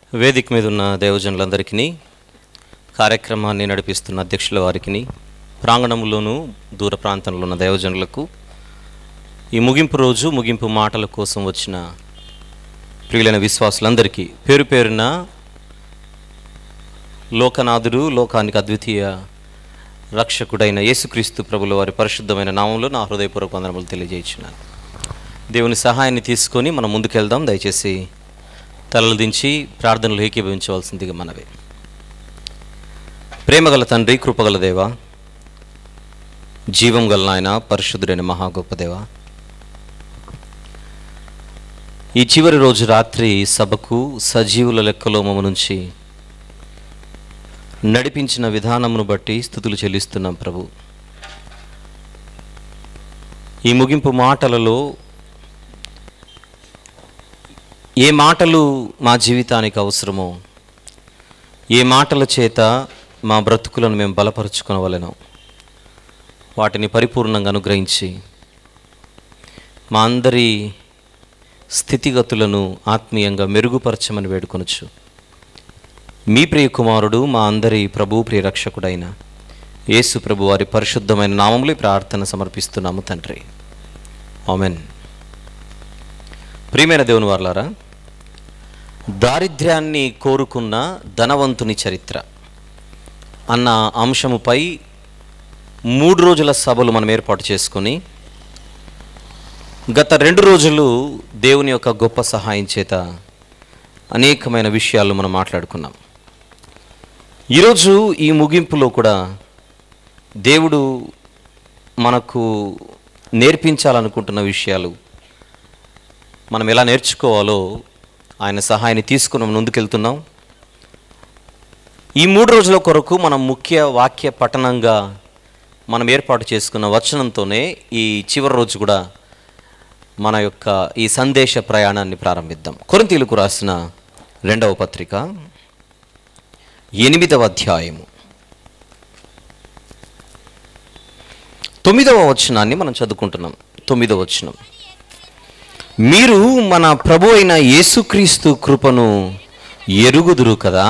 వేదిక మీద ఉన్న దేవజనులందరికీ కార్యక్రమాన్ని నడిపిస్తున్న అధ్యక్షుల వారికి ప్రాంగణంలోనూ దూర ప్రాంతంలో ఉన్న దేవజనులకు ఈ ముగింపు రోజు ముగింపు మాటల కోసం వచ్చిన ప్రియులైన విశ్వాసులందరికీ పేరు పేరున లోకనాథుడు లోకానికి అద్వితీయ రక్షకుడైన యేసుక్రీస్తు ప్రభుల వారి పరిశుద్ధమైన నామంలో నా హృదయపూర్వక వందనములు తెలియజేయించున్నాను దేవుని సహాయాన్ని తీసుకొని మనం ముందుకెళ్దాం దయచేసి తలలు దించి ప్రార్థనలు ఏకీభవించవలసిందిగా మనవి ప్రేమగల తండ్రి కృపగల దేవ జీవం గల నాయన పరిశుద్ధుడైన మహా గొప్ప దేవ ఈ చివరి రోజు రాత్రి సభకు సజీవుల లెక్కలో మమ్మ నుంచి నడిపించిన విధానమును బట్టి స్థుతులు చెల్లిస్తున్నాం ప్రభు ఈ ముగింపు మాటలలో ఏ మాటలు మా జీవితానికి అవసరమో ఏ మాటల చేత మా బ్రతుకులను మేము బలపరుచుకోవలెనో వాటిని పరిపూర్ణంగా అనుగ్రహించి మా అందరి స్థితిగతులను ఆత్మీయంగా మెరుగుపరచమని వేడుకొనొచ్చు మీ ప్రియ కుమారుడు మా అందరి ప్రభు ప్రియ రక్షకుడైన యేసు ప్రభు వారి పరిశుద్ధమైన నామములు ఈ ప్రార్థన సమర్పిస్తున్నాము తండ్రి ఆమెన్ ప్రియమైన దేవుని వార్లారా దారిద్ర్యాన్ని కోరుకున్న ధనవంతుని చరిత్ర అన్న అంశముపై మూడు రోజుల సభలు మనం ఏర్పాటు చేసుకొని గత రెండు రోజులు దేవుని యొక్క గొప్ప సహాయం చేత అనేకమైన విషయాలు మనం మాట్లాడుకున్నాం ఈరోజు ఈ ముగింపులో కూడా దేవుడు మనకు నేర్పించాలనుకుంటున్న విషయాలు మనం ఎలా నేర్చుకోవాలో ఆయన సహాయాన్ని తీసుకుని మనం ముందుకెళ్తున్నాం ఈ మూడు రోజుల కొరకు మనం ముఖ్య వాక్య పఠనంగా మనం ఏర్పాటు చేసుకున్న వచనంతోనే ఈ చివరి రోజు కూడా మన యొక్క ఈ సందేశ ప్రయాణాన్ని ప్రారంభిద్దాం కొరింతీలకు రాసిన రెండవ పత్రిక ఎనిమిదవ అధ్యాయము తొమ్మిదవ వచనాన్ని మనం చదువుకుంటున్నాం తొమ్మిదవ వచనం మీరు మన ప్రభు అయిన యేసుక్రీస్తు కృపను ఎరుగుదురు కదా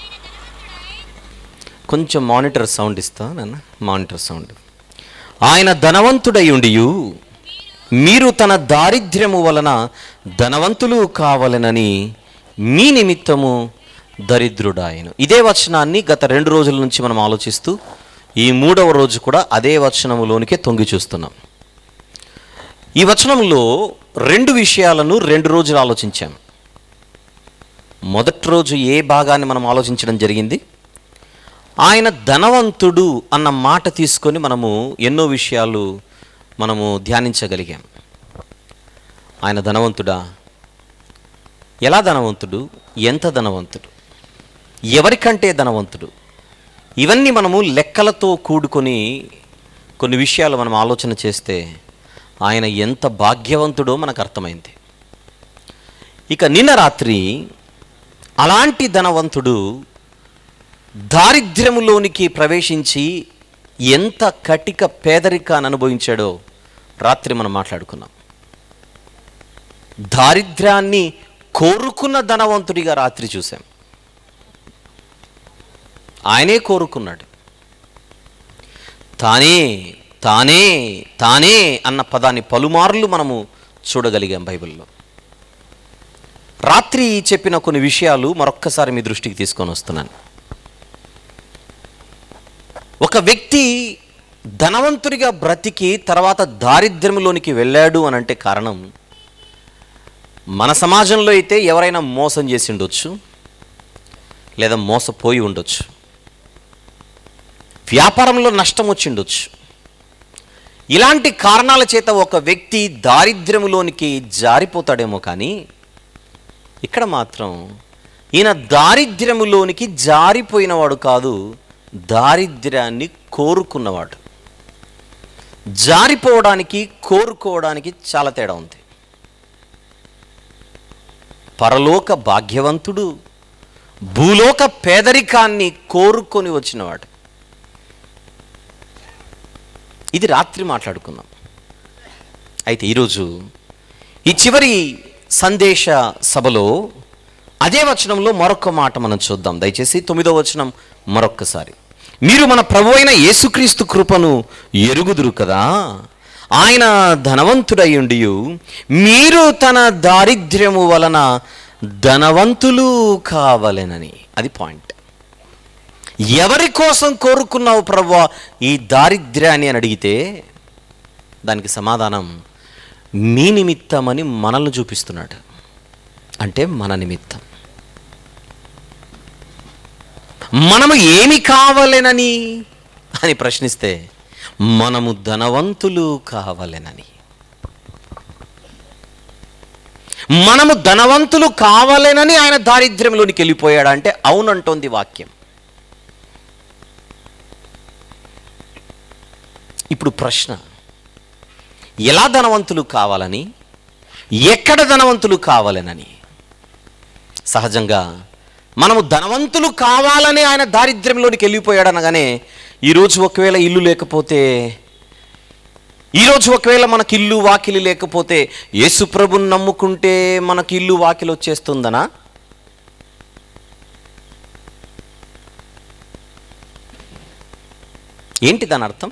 కొంచెం మానిటర్ సౌండ్ ఇస్తా నాన్న మానిటర్ సౌండ్ ఆయన ధనవంతుడై ఉండియు మీరు తన దారిద్ర్యము వలన ధనవంతులు కావాలనని మీ నిమిత్తము దరిద్రుడాయను ఇదే వచనాన్ని గత రెండు రోజుల నుంచి మనం ఆలోచిస్తూ ఈ మూడవ రోజు కూడా అదే వచనములోనికే తొంగి చూస్తున్నాం ఈ వచనంలో రెండు విషయాలను రెండు రోజులు ఆలోచించాం మొదటి రోజు ఏ భాగాన్ని మనం ఆలోచించడం జరిగింది ఆయన ధనవంతుడు అన్న మాట తీసుకొని మనము ఎన్నో విషయాలు మనము ధ్యానించగలిగాం ఆయన ధనవంతుడా ఎలా ధనవంతుడు ఎంత ధనవంతుడు ఎవరికంటే ధనవంతుడు ఇవన్నీ మనము లెక్కలతో కూడుకొని కొన్ని విషయాలు మనం ఆలోచన చేస్తే ఆయన ఎంత భాగ్యవంతుడో మనకు అర్థమైంది ఇక నిన్న రాత్రి అలాంటి ధనవంతుడు దారిద్ర్యములోనికి ప్రవేశించి ఎంత కటిక పేదరికాన్ని అనుభవించాడో రాత్రి మనం మాట్లాడుకున్నాం దారిద్ర్యాన్ని కోరుకున్న ధనవంతుడిగా రాత్రి చూసాం ఆయనే కోరుకున్నాడు తానే తానే తానే అన్న పదాన్ని పలుమార్లు మనము చూడగలిగాం బైబిల్లో రాత్రి చెప్పిన కొన్ని విషయాలు మరొక్కసారి మీ దృష్టికి తీసుకొని వస్తున్నాను ఒక వ్యక్తి ధనవంతుడిగా బ్రతికి తర్వాత దారిద్ర్యంలోనికి వెళ్ళాడు అని అంటే కారణం మన సమాజంలో అయితే ఎవరైనా మోసం చేసి ఉండొచ్చు లేదా మోసపోయి ఉండొచ్చు వ్యాపారంలో నష్టం వచ్చి ఉండొచ్చు ఇలాంటి కారణాల చేత ఒక వ్యక్తి దారిద్ర్యములోనికి జారిపోతాడేమో కానీ ఇక్కడ మాత్రం ఈయన దారిద్ర్యములోనికి జారిపోయినవాడు కాదు దారిద్ర్యాన్ని కోరుకున్నవాడు జారిపోవడానికి కోరుకోవడానికి చాలా తేడా ఉంది పరలోక భాగ్యవంతుడు భూలోక పేదరికాన్ని కోరుకొని వచ్చినవాడు ఇది రాత్రి మాట్లాడుకుందాం అయితే ఈరోజు ఈ చివరి సందేశ సభలో అదే వచనంలో మరొక మాట మనం చూద్దాం దయచేసి తొమ్మిదో వచనం మరొక్కసారి మీరు మన ప్రభు అయిన యేసుక్రీస్తు కృపను ఎరుగుదురు కదా ఆయన ధనవంతుడయ్యుండి మీరు తన దారిద్ర్యము వలన ధనవంతులు కావలెనని అది పాయింట్ ఎవరి కోసం కోరుకున్నావు ప్రభు ఈ దారిద్ర్యాన్ని అని అడిగితే దానికి సమాధానం మీ నిమిత్తమని మనల్ని చూపిస్తున్నాడు అంటే మన నిమిత్తం మనము ఏమి కావలెనని అని ప్రశ్నిస్తే మనము ధనవంతులు కావలెనని మనము ధనవంతులు కావాలెనని ఆయన దారిద్ర్యంలోనికి వెళ్ళిపోయాడు అంటే అవునంటోంది వాక్యం ఇప్పుడు ప్రశ్న ఎలా ధనవంతులు కావాలని ఎక్కడ ధనవంతులు కావాలనని సహజంగా మనము ధనవంతులు కావాలని ఆయన దారిద్ర్యంలోనికి వెళ్ళిపోయాడు అనగానే ఈరోజు ఒకవేళ ఇల్లు లేకపోతే ఈరోజు ఒకవేళ మనకి ఇల్లు వాకిలి లేకపోతే యేసుప్రభుని నమ్ముకుంటే మనకి ఇల్లు వాకిలి వచ్చేస్తుందనా ఏంటి దాని అర్థం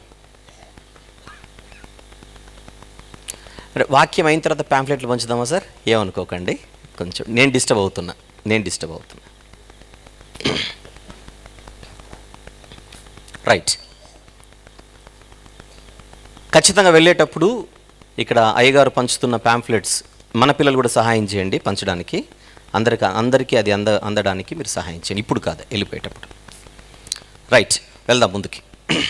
రే, వాక్యం అయిన తర్వాత ప్యాంఫ్లెట్లు పంచుదామా సార్ ఏమనుకోకండి కొంచెం నేను డిస్టర్బ్ అవుతున్నా నేను డిస్టర్బ్ అవుతున్నా రైట్ ఖచ్చితంగా వెళ్ళేటప్పుడు ఇక్కడ అయ్యగారు పంచుతున్న ప్యాంఫ్లెట్స్ మన పిల్లలు కూడా సహాయం చేయండి పంచడానికి అందరికి అందరికీ అది అంద అందడానికి మీరు సహాయం చేయండి ఇప్పుడు కాదు వెళ్ళిపోయేటప్పుడు రైట్ వెళ్దాం ముందుకి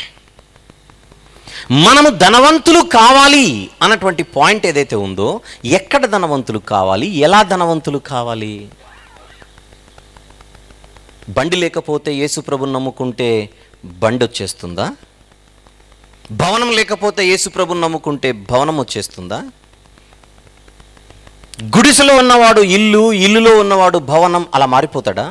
మనము ధనవంతులు కావాలి అన్నటువంటి పాయింట్ ఏదైతే ఉందో ఎక్కడ ధనవంతులు కావాలి ఎలా ధనవంతులు కావాలి బండి లేకపోతే యేసుప్రభుని నమ్ముకుంటే బండి వచ్చేస్తుందా భవనం లేకపోతే యేసుప్రభుని నమ్ముకుంటే భవనం వచ్చేస్తుందా గుడిసెలో ఉన్నవాడు ఇల్లు ఇల్లులో ఉన్నవాడు భవనం అలా మారిపోతాడా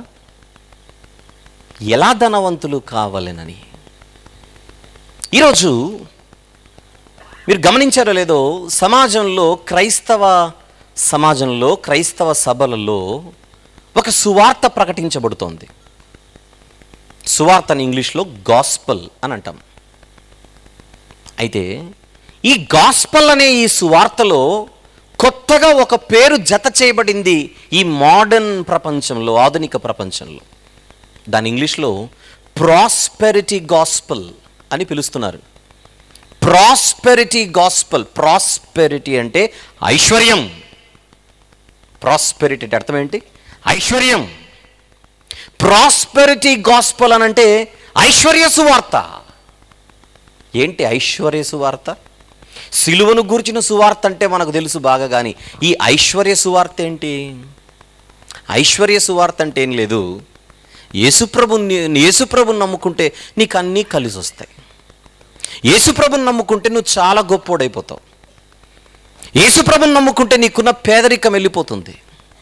ఎలా ధనవంతులు కావాలనని ఈరోజు మీరు గమనించారో లేదో సమాజంలో క్రైస్తవ సమాజంలో క్రైస్తవ సభలలో ఒక సువార్త ప్రకటించబడుతోంది సువార్త అని ఇంగ్లీష్లో గాస్పల్ అని అంటాం అయితే ఈ గాస్పల్ అనే ఈ సువార్తలో కొత్తగా ఒక పేరు జత చేయబడింది ఈ మోడర్న్ ప్రపంచంలో ఆధునిక ప్రపంచంలో దాని ఇంగ్లీష్లో ప్రాస్పెరిటీ గాస్పల్ అని పిలుస్తున్నారు ప్రాస్పెరిటీ గాస్పల్ ప్రాస్పెరిటీ అంటే ఐశ్వర్యం ప్రాస్పెరిటీ అంటే అర్థం ఏంటి ఐశ్వర్యం ప్రాస్పెరిటీ గాస్పల్ అని అంటే ఐశ్వర్య సువార్త ఏంటి ఐశ్వర్య సువార్త సిలువను గూర్చిన సువార్త అంటే మనకు తెలుసు బాగా కానీ ఈ ఐశ్వర్య సువార్త ఏంటి ఐశ్వర్య సువార్త అంటే ఏం లేదు యేసుప్రభుని యేసుప్రభుని నమ్ముకుంటే నీకు అన్నీ కలిసి వస్తాయి యేసుప్రభుని నమ్ముకుంటే నువ్వు చాలా గొప్పోడైపోతావు యేసుప్రభుని నమ్ముకుంటే నీకున్న పేదరికం వెళ్ళిపోతుంది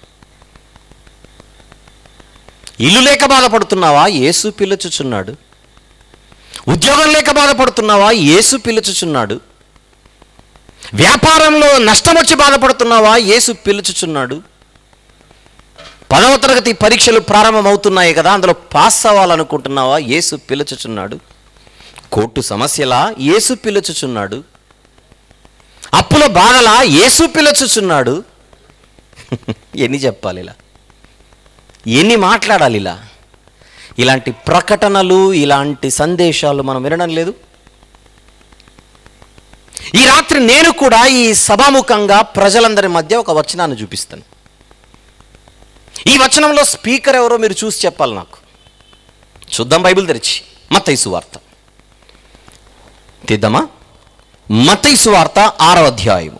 ఇల్లు లేక బాధపడుతున్నావా యేసు పిలుచుచున్నాడు ఉద్యోగం లేక బాధపడుతున్నావా యేసు పిలుచుచున్నాడు వ్యాపారంలో నష్టం వచ్చి బాధపడుతున్నావా యేసు పిలుచుచున్నాడు పదవ తరగతి పరీక్షలు ప్రారంభమవుతున్నాయి కదా అందులో పాస్ అవ్వాలనుకుంటున్నావా యేసు పిలుచుచున్నాడు కోర్టు సమస్యలా యేసు పిలుచుచున్నాడు అప్పుల బాధలా యేసు పిలుచుచున్నాడు ఎన్ని చెప్పాలి ఇలా ఎన్ని మాట్లాడాలి ఇలా ఇలాంటి ప్రకటనలు ఇలాంటి సందేశాలు మనం వినడం లేదు ఈ రాత్రి నేను కూడా ఈ సభాముఖంగా ప్రజలందరి మధ్య ఒక వచనాన్ని చూపిస్తాను ఈ వచనంలో స్పీకర్ ఎవరో మీరు చూసి చెప్పాలి నాకు చూద్దాం బైబిల్ తెరిచి మత్తైసు వార్త తీద్దామా మత్తైసు వార్త ఆరో అధ్యాయము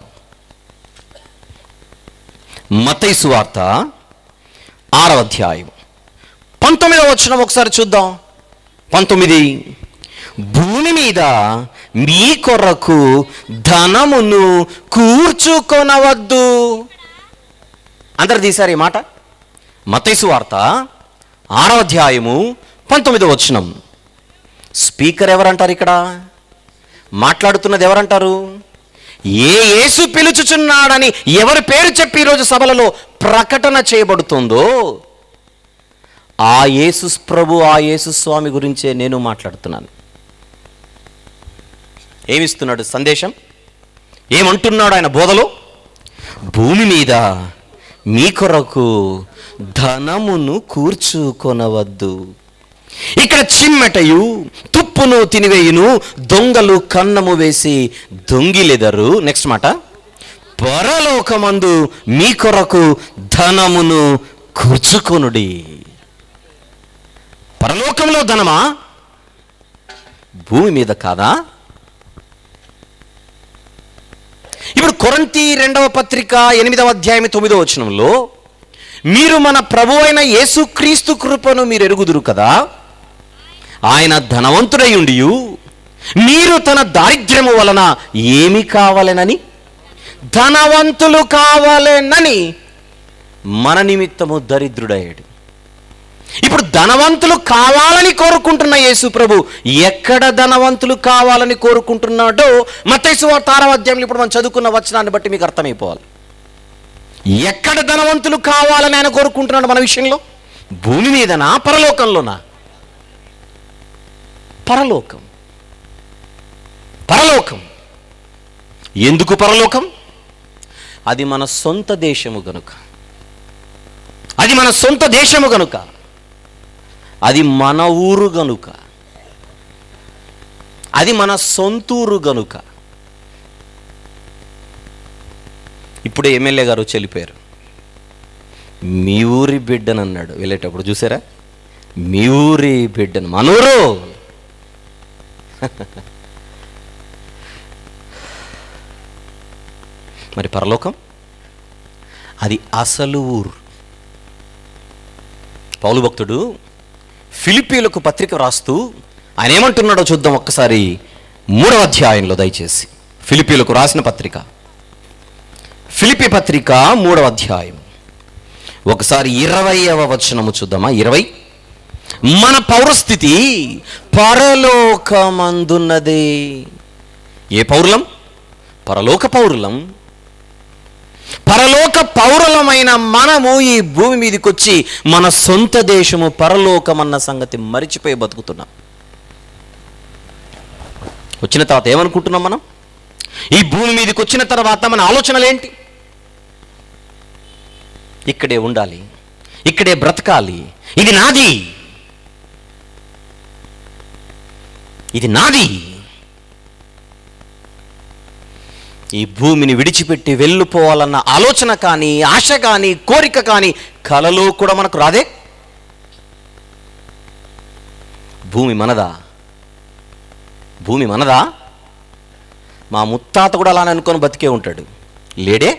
మత్తైసు వార్త ఆరో అధ్యాయం పంతొమ్మిదవ వచనం ఒకసారి చూద్దాం పంతొమ్మిది భూమి మీద మీ కొరకు ధనమును కూర్చుకొనవద్దు అందరు తీశారు ఈ మాట మతైసు వార్త ఆరో అధ్యాయము పంతొమ్మిదో వచనం స్పీకర్ ఎవరంటారు ఇక్కడ మాట్లాడుతున్నది ఎవరంటారు ఏ యేసు పిలుచుచున్నాడని ఎవరి పేరు చెప్పి ఈరోజు సభలలో ప్రకటన చేయబడుతుందో ఆ యేసు ప్రభు ఆ యేసు స్వామి గురించే నేను మాట్లాడుతున్నాను ఏమిస్తున్నాడు సందేశం ఏమంటున్నాడు ఆయన బోధలో భూమి మీద మీ కొరకు ధనమును కూర్చుకొనవద్దు ఇక్కడ చిమ్మెటయు తుప్పును తినివేయును దొంగలు కన్నము వేసి దొంగిలెదరు నెక్స్ట్ మాట పరలోకమందు మీ కొరకు ధనమును కూర్చుకొనుడి పరలోకంలో ధనమా భూమి మీద కాదా ఇప్పుడు కొరంతి రెండవ పత్రిక ఎనిమిదవ అధ్యాయం తొమ్మిదవ వచనంలో మీరు మన ప్రభు అయిన యేసుక్రీస్తు కృపను మీరు ఎరుగుదురు కదా ఆయన ధనవంతుడై ఉండి మీరు తన దారిద్ర్యము వలన ఏమి కావాలనని ధనవంతులు కావాలనని మన నిమిత్తము దరిద్రుడయ్యాడు ఇప్పుడు ధనవంతులు కావాలని కోరుకుంటున్న యేసు ప్రభు ఎక్కడ ధనవంతులు కావాలని కోరుకుంటున్నాడో మతేసు తారవ అధ్యాయంలో ఇప్పుడు మనం చదువుకున్న వచనాన్ని బట్టి మీకు అర్థమైపోవాలి ఎక్కడ ధనవంతులు కావాలని ఆయన కోరుకుంటున్నాడు మన విషయంలో భూమి మీదనా పరలోకంలోనా పరలోకం పరలోకం ఎందుకు పరలోకం అది మన సొంత దేశము గనుక అది మన సొంత దేశము గనుక అది మన ఊరు గనుక అది మన సొంతూరు గనుక ఇప్పుడే ఎమ్మెల్యే గారు చెల్లిపోయారు మీ ఊరి బిడ్డను అన్నాడు వెళ్ళేటప్పుడు చూసారా మీ ఊరి బిడ్డను మనూరు మరి పరలోకం అది అసలు ఊరు పౌలు భక్తుడు ఫిలిపీలకు పత్రిక రాస్తూ ఆయన ఏమంటున్నాడో చూద్దాం ఒక్కసారి మూడవ అధ్యాయంలో దయచేసి ఫిలిపీలకు రాసిన పత్రిక ఫిలిపి పత్రిక మూడవ అధ్యాయం ఒకసారి ఇరవైవ వచనము చూద్దామా ఇరవై మన పౌరస్థితి పరలోకమందున్నదే ఏ పౌరులం పరలోక పౌరులం పరలోక పౌరులమైన మనము ఈ భూమి మీదకి వచ్చి మన సొంత దేశము పరలోకమన్న సంగతి మరిచిపోయి బతుకుతున్నాం వచ్చిన తర్వాత ఏమనుకుంటున్నాం మనం ఈ భూమి మీదకి వచ్చిన తర్వాత మన ఆలోచనలు ఏంటి ఇక్కడే ఉండాలి ఇక్కడే బ్రతకాలి ఇది నాది ఇది నాది ఈ భూమిని విడిచిపెట్టి వెళ్ళిపోవాలన్న ఆలోచన కానీ ఆశ కానీ కోరిక కానీ కలలో కూడా మనకు రాదే భూమి మనదా భూమి మనదా మా ముత్తాత కూడా అలానే అనుకొని బతికే ఉంటాడు లేడే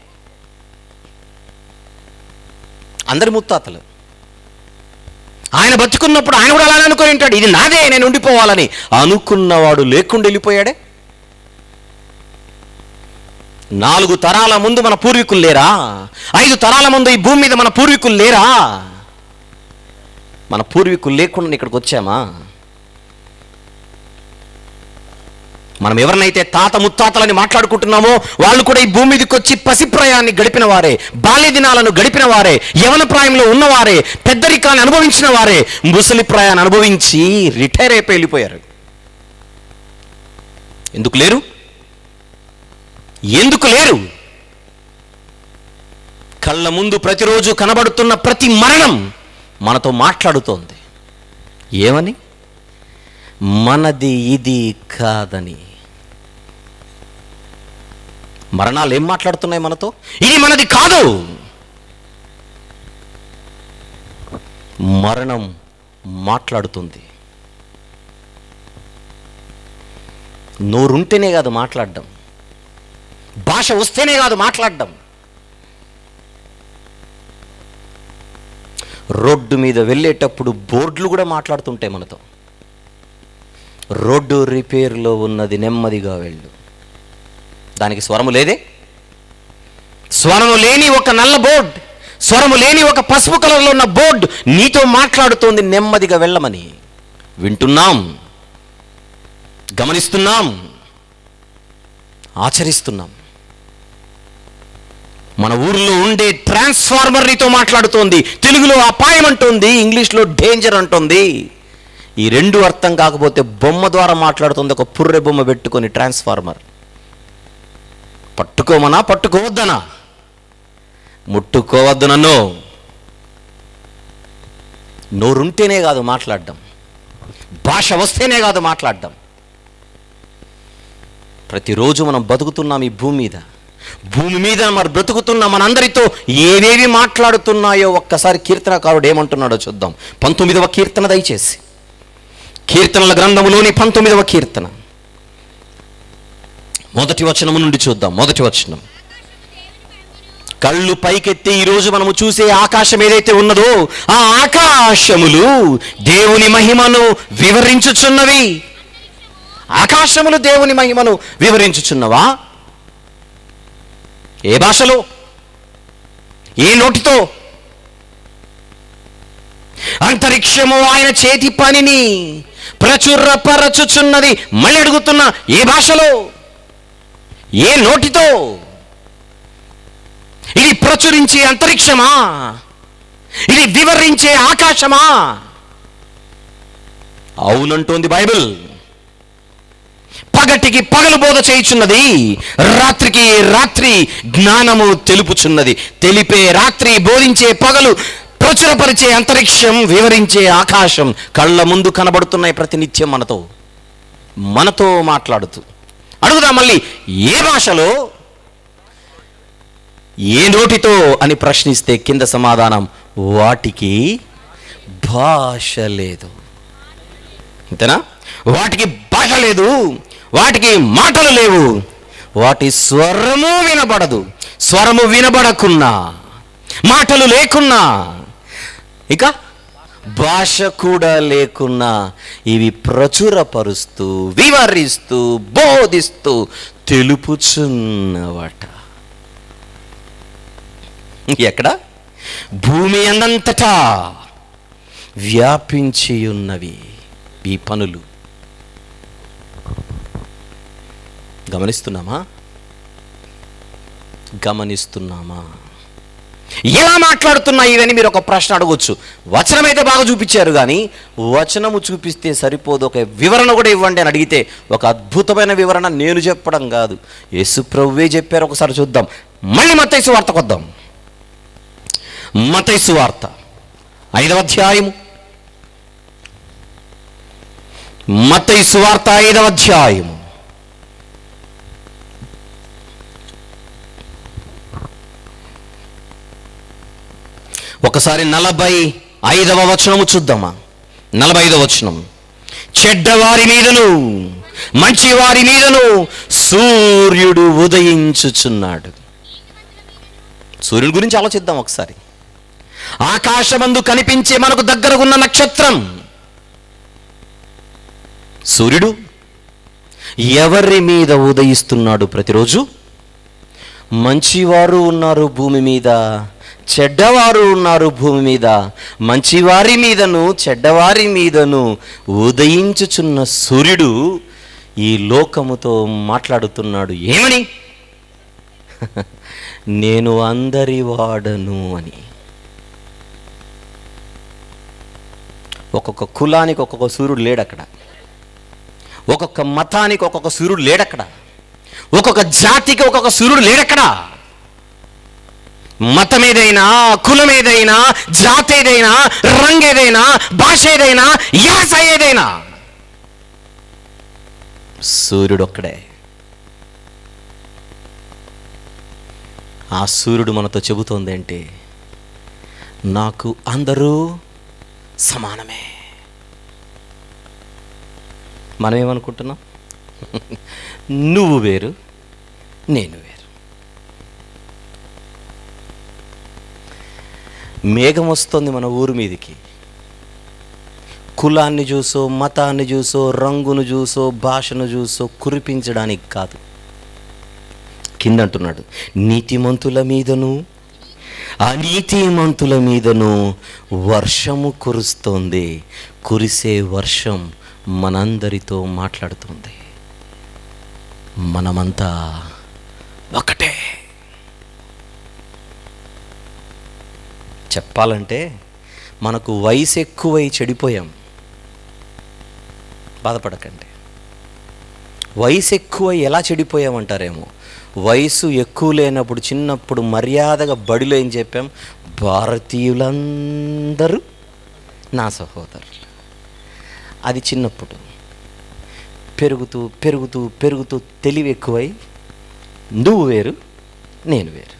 అందరి ముత్తాతలు ఆయన బతుకున్నప్పుడు ఆయన కూడా అలానే అనుకొని ఉంటాడు ఇది నాదే నేను ఉండిపోవాలని అనుకున్నవాడు లేకుండా వెళ్ళిపోయాడే నాలుగు తరాల ముందు మన పూర్వీకులు లేరా ఐదు తరాల ముందు ఈ భూమి మీద మన పూర్వీకులు లేరా మన పూర్వీకులు లేకుండా ఇక్కడికి వచ్చామా మనం ఎవరినైతే తాత ముత్తాతలని మాట్లాడుకుంటున్నామో వాళ్ళు కూడా ఈ భూమి మీదకి వచ్చి పసిప్రాయాన్ని గడిపిన వారే బాల్య దినాలను గడిపిన వారే యవన ప్రాయంలో ఉన్నవారే పెద్దరికాన్ని అనుభవించిన వారే ముసలి ప్రాయాన్ని అనుభవించి రిటైర్ అయిపోయి వెళ్ళిపోయారు ఎందుకు లేరు ఎందుకు లేరు కళ్ళ ముందు ప్రతిరోజు కనబడుతున్న ప్రతి మరణం మనతో మాట్లాడుతోంది ఏమని మనది ఇది కాదని మరణాలు ఏం మాట్లాడుతున్నాయి మనతో ఇది మనది కాదు మరణం మాట్లాడుతుంది నోరుంటేనే కాదు మాట్లాడడం భాష వస్తేనే కాదు మాట్లాడడం రోడ్డు మీద వెళ్ళేటప్పుడు బోర్డులు కూడా మాట్లాడుతుంటాయి మనతో రోడ్డు రిపేర్లో ఉన్నది నెమ్మదిగా వెళ్ళు దానికి స్వరము లేదే స్వరము లేని ఒక నల్ల బోర్డ్ స్వరము లేని ఒక పసుపు కలర్లో ఉన్న బోర్డు నీతో మాట్లాడుతోంది నెమ్మదిగా వెళ్ళమని వింటున్నాం గమనిస్తున్నాం ఆచరిస్తున్నాం మన ఊర్లో ఉండే ట్రాన్స్ఫార్మర్ నీతో మాట్లాడుతోంది తెలుగులో అపాయం అంటుంది ఇంగ్లీష్లో డేంజర్ అంటుంది ఈ రెండు అర్థం కాకపోతే బొమ్మ ద్వారా మాట్లాడుతుంది ఒక పుర్రె బొమ్మ పెట్టుకొని ట్రాన్స్ఫార్మర్ పట్టుకోమనా పట్టుకోవద్దనా ముట్టుకోవద్దు నన్ను నోరుంటేనే కాదు మాట్లాడడం భాష వస్తేనే కాదు మాట్లాడడం ప్రతిరోజు మనం బతుకుతున్నాం ఈ భూమి మీద భూమి మీద మరి బ్రతుకుతున్న మనందరితో ఏవేవి మాట్లాడుతున్నాయో ఒక్కసారి కీర్తనకారుడు ఏమంటున్నాడో చూద్దాం పంతొమ్మిదవ కీర్తన దయచేసి కీర్తనల గ్రంథములోని పంతొమ్మిదవ కీర్తన మొదటి వచనము నుండి చూద్దాం మొదటి వచనం కళ్ళు పైకెత్తి ఈరోజు మనము చూసే ఆకాశం ఏదైతే ఉన్నదో ఆ ఆకాశములు దేవుని మహిమను వివరించుచున్నవి ఆకాశములు దేవుని మహిమను వివరించుచున్నవా ఏ భాషలో ఏ నోటితో అంతరిక్షము ఆయన చేతి పనిని ప్రచురపరచుచున్నది మళ్ళీ అడుగుతున్నా ఏ భాషలో ఏ నోటితో ఇది ప్రచురించే అంతరిక్షమా ఇది వివరించే ఆకాశమా అవునంటోంది బైబిల్ పగటికి పగలు బోధ చేయుచున్నది రాత్రికి రాత్రి జ్ఞానము తెలుపుచున్నది తెలిపే రాత్రి బోధించే పగలు ప్రచురపరిచే అంతరిక్షం వివరించే ఆకాశం కళ్ళ ముందు కనబడుతున్నాయి ప్రతినిత్యం మనతో మనతో మాట్లాడుతూ అడుగుదా మళ్ళీ ఏ భాషలో ఏ నోటితో అని ప్రశ్నిస్తే కింద సమాధానం వాటికి భాష లేదు అంతేనా వాటికి భాష లేదు వాటికి మాటలు లేవు వాటి స్వరము వినబడదు స్వరము వినబడకున్నా మాటలు లేకున్నా ఇక భాష కూడా లేకున్నా ఇవి ప్రచురపరుస్తూ వివరిస్తూ బోధిస్తూ తెలుపుచున్నవట ఎక్కడ భూమి అన్నంతటా వ్యాపించి ఉన్నవి ఈ పనులు గమనిస్తున్నామా గమనిస్తున్నామా ఎలా మాట్లాడుతున్నాయి ఇవని మీరు ఒక ప్రశ్న అడగొచ్చు వచనం అయితే బాగా చూపించారు కానీ వచనము చూపిస్తే సరిపోదు ఒక వివరణ కూడా ఇవ్వండి అని అడిగితే ఒక అద్భుతమైన వివరణ నేను చెప్పడం కాదు యేసు ప్రభువే చెప్పారు ఒకసారి చూద్దాం మళ్ళీ మత్తైసు వార్తకు వద్దాం మతైసు వార్త ఐదవ అధ్యాయము మతైసు వార్త ఐదవ అధ్యాయము ఒకసారి నలభై ఐదవ వచనము చూద్దామా నలభై ఐదవ వచనం చెడ్డవారి మీదను మంచివారి మీదను సూర్యుడు ఉదయించుచున్నాడు సూర్యుని గురించి ఆలోచిద్దాం ఒకసారి ఆకాశమందు కనిపించే మనకు దగ్గరగున్న నక్షత్రం సూర్యుడు ఎవరి మీద ఉదయిస్తున్నాడు ప్రతిరోజు మంచివారు ఉన్నారు భూమి మీద చెడ్డవారు ఉన్నారు భూమి మీద మంచివారి మీదను చెడ్డవారి మీదను ఉదయించుచున్న సూర్యుడు ఈ లోకముతో మాట్లాడుతున్నాడు ఏమని నేను అందరి వాడను అని ఒక్కొక్క కులానికి ఒక్కొక్క సూర్యుడు లేడు అక్కడ ఒక్కొక్క మతానికి ఒక్కొక్క సూర్యుడు లేడక్కడ ఒక్కొక్క జాతికి ఒక్కొక్క సూర్యుడు లేడక్కడ మతం ఏదైనా కులం ఏదైనా జాతి ఏదైనా రంగు ఏదైనా భాష ఏదైనా యాస ఏదైనా సూర్యుడు ఒక్కడే ఆ సూర్యుడు మనతో చెబుతోంది ఏంటి నాకు అందరూ సమానమే మనం ఏమనుకుంటున్నాం నువ్వు వేరు నేను వేరు మేఘం వస్తుంది మన ఊరి మీదికి కులాన్ని చూసో మతాన్ని చూసో రంగును చూసో భాషను చూసో కురిపించడానికి కాదు కింద అంటున్నాడు నీతిమంతుల మీదను అనీతిమంతుల మీదను వర్షము కురుస్తోంది కురిసే వర్షం మనందరితో మాట్లాడుతుంది మనమంతా ఒకటే చెప్పాలంటే మనకు వయసు ఎక్కువై చెడిపోయాం బాధపడకండి వయసు ఎక్కువ ఎలా చెడిపోయామంటారేమో వయసు ఎక్కువ లేనప్పుడు చిన్నప్పుడు మర్యాదగా బడిలో ఏం చెప్పాం భారతీయులందరూ నా సహోదరులు అది చిన్నప్పుడు పెరుగుతూ పెరుగుతూ పెరుగుతూ తెలివి ఎక్కువై నువ్వు వేరు నేను వేరు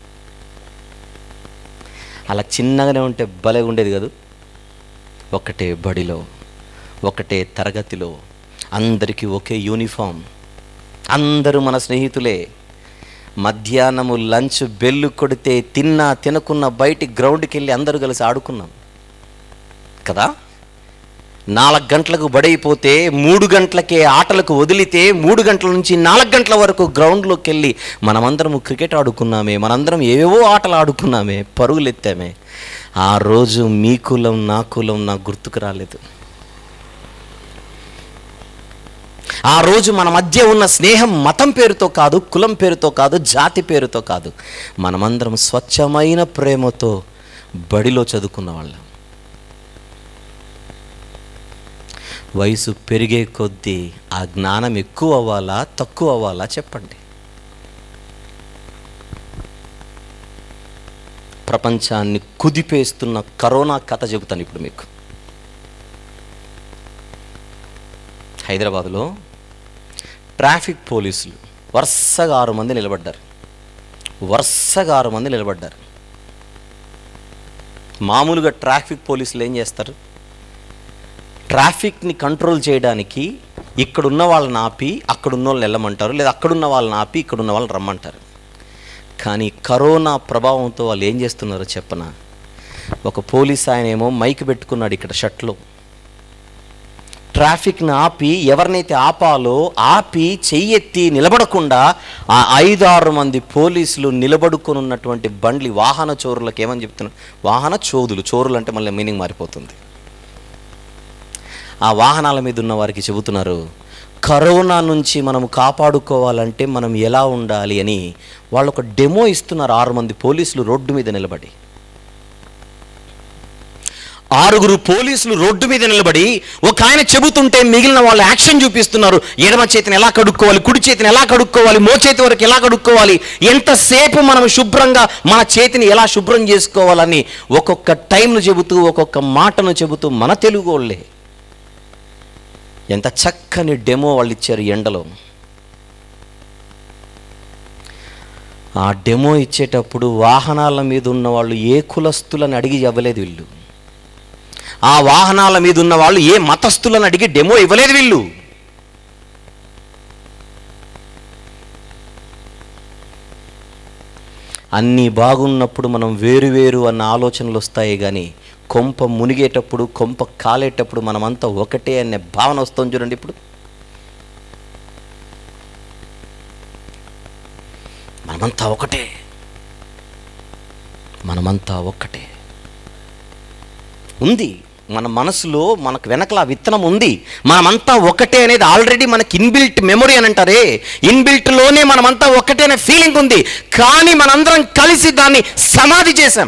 అలా చిన్నగానే ఉంటే భలే ఉండేది కదా ఒకటే బడిలో ఒకటే తరగతిలో అందరికీ ఒకే యూనిఫామ్ అందరూ మన స్నేహితులే మధ్యాహ్నము లంచ్ బెల్లు కొడితే తిన్నా తినకున్న బయటి గ్రౌండ్కి వెళ్ళి అందరూ కలిసి ఆడుకున్నాం కదా నాలుగు గంటలకు బడైపోతే మూడు గంటలకే ఆటలకు వదిలితే మూడు గంటల నుంచి నాలుగు గంటల వరకు గ్రౌండ్లోకి వెళ్ళి మనమందరం క్రికెట్ ఆడుకున్నామే మనందరం ఏవేవో ఆటలు ఆడుకున్నామే పరుగులు ఎత్తామే ఆ రోజు మీ కులం నా కులం నాకు గుర్తుకు రాలేదు ఆ రోజు మన మధ్య ఉన్న స్నేహం మతం పేరుతో కాదు కులం పేరుతో కాదు జాతి పేరుతో కాదు మనమందరం స్వచ్ఛమైన ప్రేమతో బడిలో చదువుకున్న వాళ్ళం వయసు పెరిగే కొద్దీ ఆ జ్ఞానం ఎక్కువ అవ్వాలా తక్కువ అవ్వాలా చెప్పండి ప్రపంచాన్ని కుదిపేస్తున్న కరోనా కథ చెబుతాను ఇప్పుడు మీకు హైదరాబాదులో ట్రాఫిక్ పోలీసులు వరుసగా ఆరు మంది నిలబడ్డారు వరుసగా ఆరు మంది నిలబడ్డారు మామూలుగా ట్రాఫిక్ పోలీసులు ఏం చేస్తారు ట్రాఫిక్ని కంట్రోల్ చేయడానికి ఇక్కడున్న వాళ్ళని ఆపి అక్కడున్న వాళ్ళని వెళ్ళమంటారు లేదా అక్కడున్న వాళ్ళని ఆపి ఇక్కడున్న వాళ్ళని రమ్మంటారు కానీ కరోనా ప్రభావంతో వాళ్ళు ఏం చేస్తున్నారో చెప్పనా ఒక పోలీస్ ఆయన ఏమో మైక్ పెట్టుకున్నాడు ఇక్కడ షర్ట్లో ట్రాఫిక్ని ఆపి ఎవరినైతే ఆపాలో ఆపి చెయ్యెత్తి నిలబడకుండా ఆ ఐదు ఆరు మంది పోలీసులు నిలబడుకొని ఉన్నటువంటి బండ్లి వాహన చోరులకు ఏమని చెప్తున్నారు వాహన చోదులు చోరులు అంటే మళ్ళీ మీనింగ్ మారిపోతుంది ఆ వాహనాల మీద ఉన్న వారికి చెబుతున్నారు కరోనా నుంచి మనం కాపాడుకోవాలంటే మనం ఎలా ఉండాలి అని వాళ్ళు ఒక డెమో ఇస్తున్నారు ఆరు మంది పోలీసులు రోడ్డు మీద నిలబడి ఆరుగురు పోలీసులు రోడ్డు మీద నిలబడి ఒక ఆయన చెబుతుంటే మిగిలిన వాళ్ళు యాక్షన్ చూపిస్తున్నారు ఎడమ చేతిని ఎలా కడుక్కోవాలి కుడి చేతిని ఎలా కడుక్కోవాలి మో చేతి వరకు ఎలా కడుక్కోవాలి ఎంతసేపు మనం శుభ్రంగా మన చేతిని ఎలా శుభ్రం చేసుకోవాలని ఒక్కొక్క టైంను చెబుతూ ఒక్కొక్క మాటను చెబుతూ మన తెలుగు వాళ్ళే ఎంత చక్కని డెమో వాళ్ళు ఇచ్చారు ఎండలో ఆ డెమో ఇచ్చేటప్పుడు వాహనాల మీద ఉన్న వాళ్ళు ఏ కులస్తులని అడిగి ఇవ్వలేదు వీళ్ళు ఆ వాహనాల మీద ఉన్న వాళ్ళు ఏ మతస్థులను అడిగి డెమో ఇవ్వలేదు వీళ్ళు అన్నీ బాగున్నప్పుడు మనం వేరు వేరు అన్న ఆలోచనలు వస్తాయి కానీ కొంప మునిగేటప్పుడు కొంప కాలేటప్పుడు మనమంతా ఒకటే అనే భావన వస్తుంది చూడండి ఇప్పుడు మనమంతా ఒకటే మనమంతా ఒక్కటే ఉంది మన మనసులో మనకు వెనకల ఆ విత్తనం ఉంది మనమంతా ఒకటే అనేది ఆల్రెడీ మనకి ఇన్బిల్ట్ మెమొరీ అని అంటారే ఇన్బిల్ట్లోనే మనమంతా ఒకటే అనే ఫీలింగ్ ఉంది కానీ మనందరం కలిసి దాన్ని సమాధి చేశాం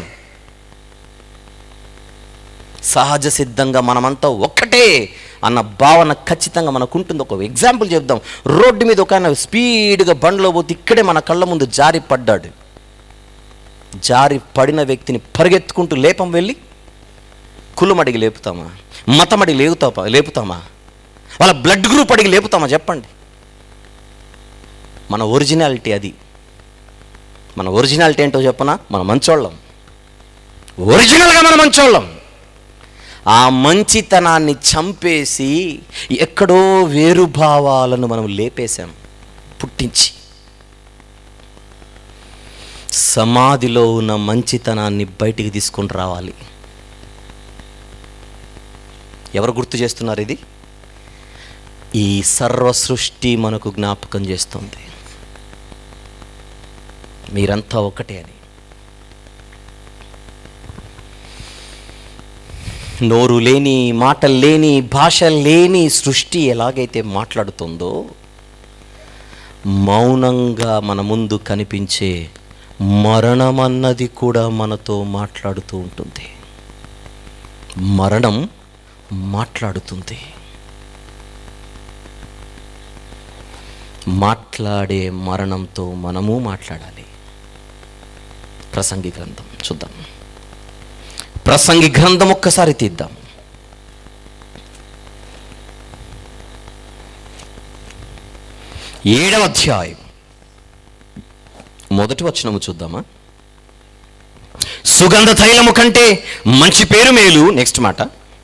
సహజ సిద్ధంగా మనమంతా ఒక్కటే అన్న భావన ఖచ్చితంగా మనకు ఉంటుంది ఒక ఎగ్జాంపుల్ చెప్దాం రోడ్డు మీద ఒక ఆయన స్పీడ్గా బండ్లో పోతే ఇక్కడే మన కళ్ళ ముందు జారి పడ్డాడు జారి పడిన వ్యక్తిని పరిగెత్తుకుంటూ లేపం వెళ్ళి కులం అడిగి లేపుతామా మతం అడిగి లేపుతామా లేపుతామా వాళ్ళ బ్లడ్ గ్రూప్ అడిగి లేపుతామా చెప్పండి మన ఒరిజినాలిటీ అది మన ఒరిజినాలిటీ ఏంటో చెప్పనా మన మంచోళ్ళం ఒరిజినల్గా మన మంచోళ్ళం ఆ మంచితనాన్ని చంపేసి ఎక్కడో వేరు భావాలను మనం లేపేశాం పుట్టించి సమాధిలో ఉన్న మంచితనాన్ని బయటికి తీసుకొని రావాలి ఎవరు గుర్తు చేస్తున్నారు ఇది ఈ సర్వ సృష్టి మనకు జ్ఞాపకం చేస్తుంది మీరంతా ఒకటే అని నోరు లేని మాటలు లేని భాష లేని సృష్టి ఎలాగైతే మాట్లాడుతుందో మౌనంగా మన ముందు కనిపించే మరణం అన్నది కూడా మనతో మాట్లాడుతూ ఉంటుంది మరణం మాట్లాడుతుంది మాట్లాడే మరణంతో మనము మాట్లాడాలి ప్రసంగి గ్రంథం చూద్దాం ప్రసంగి గ్రంథం ఒక్కసారి తీద్దాం ఏడవ అధ్యాయం మొదటి వచనము చూద్దామా సుగంధ తైలము కంటే మంచి పేరు మేలు నెక్స్ట్ మాట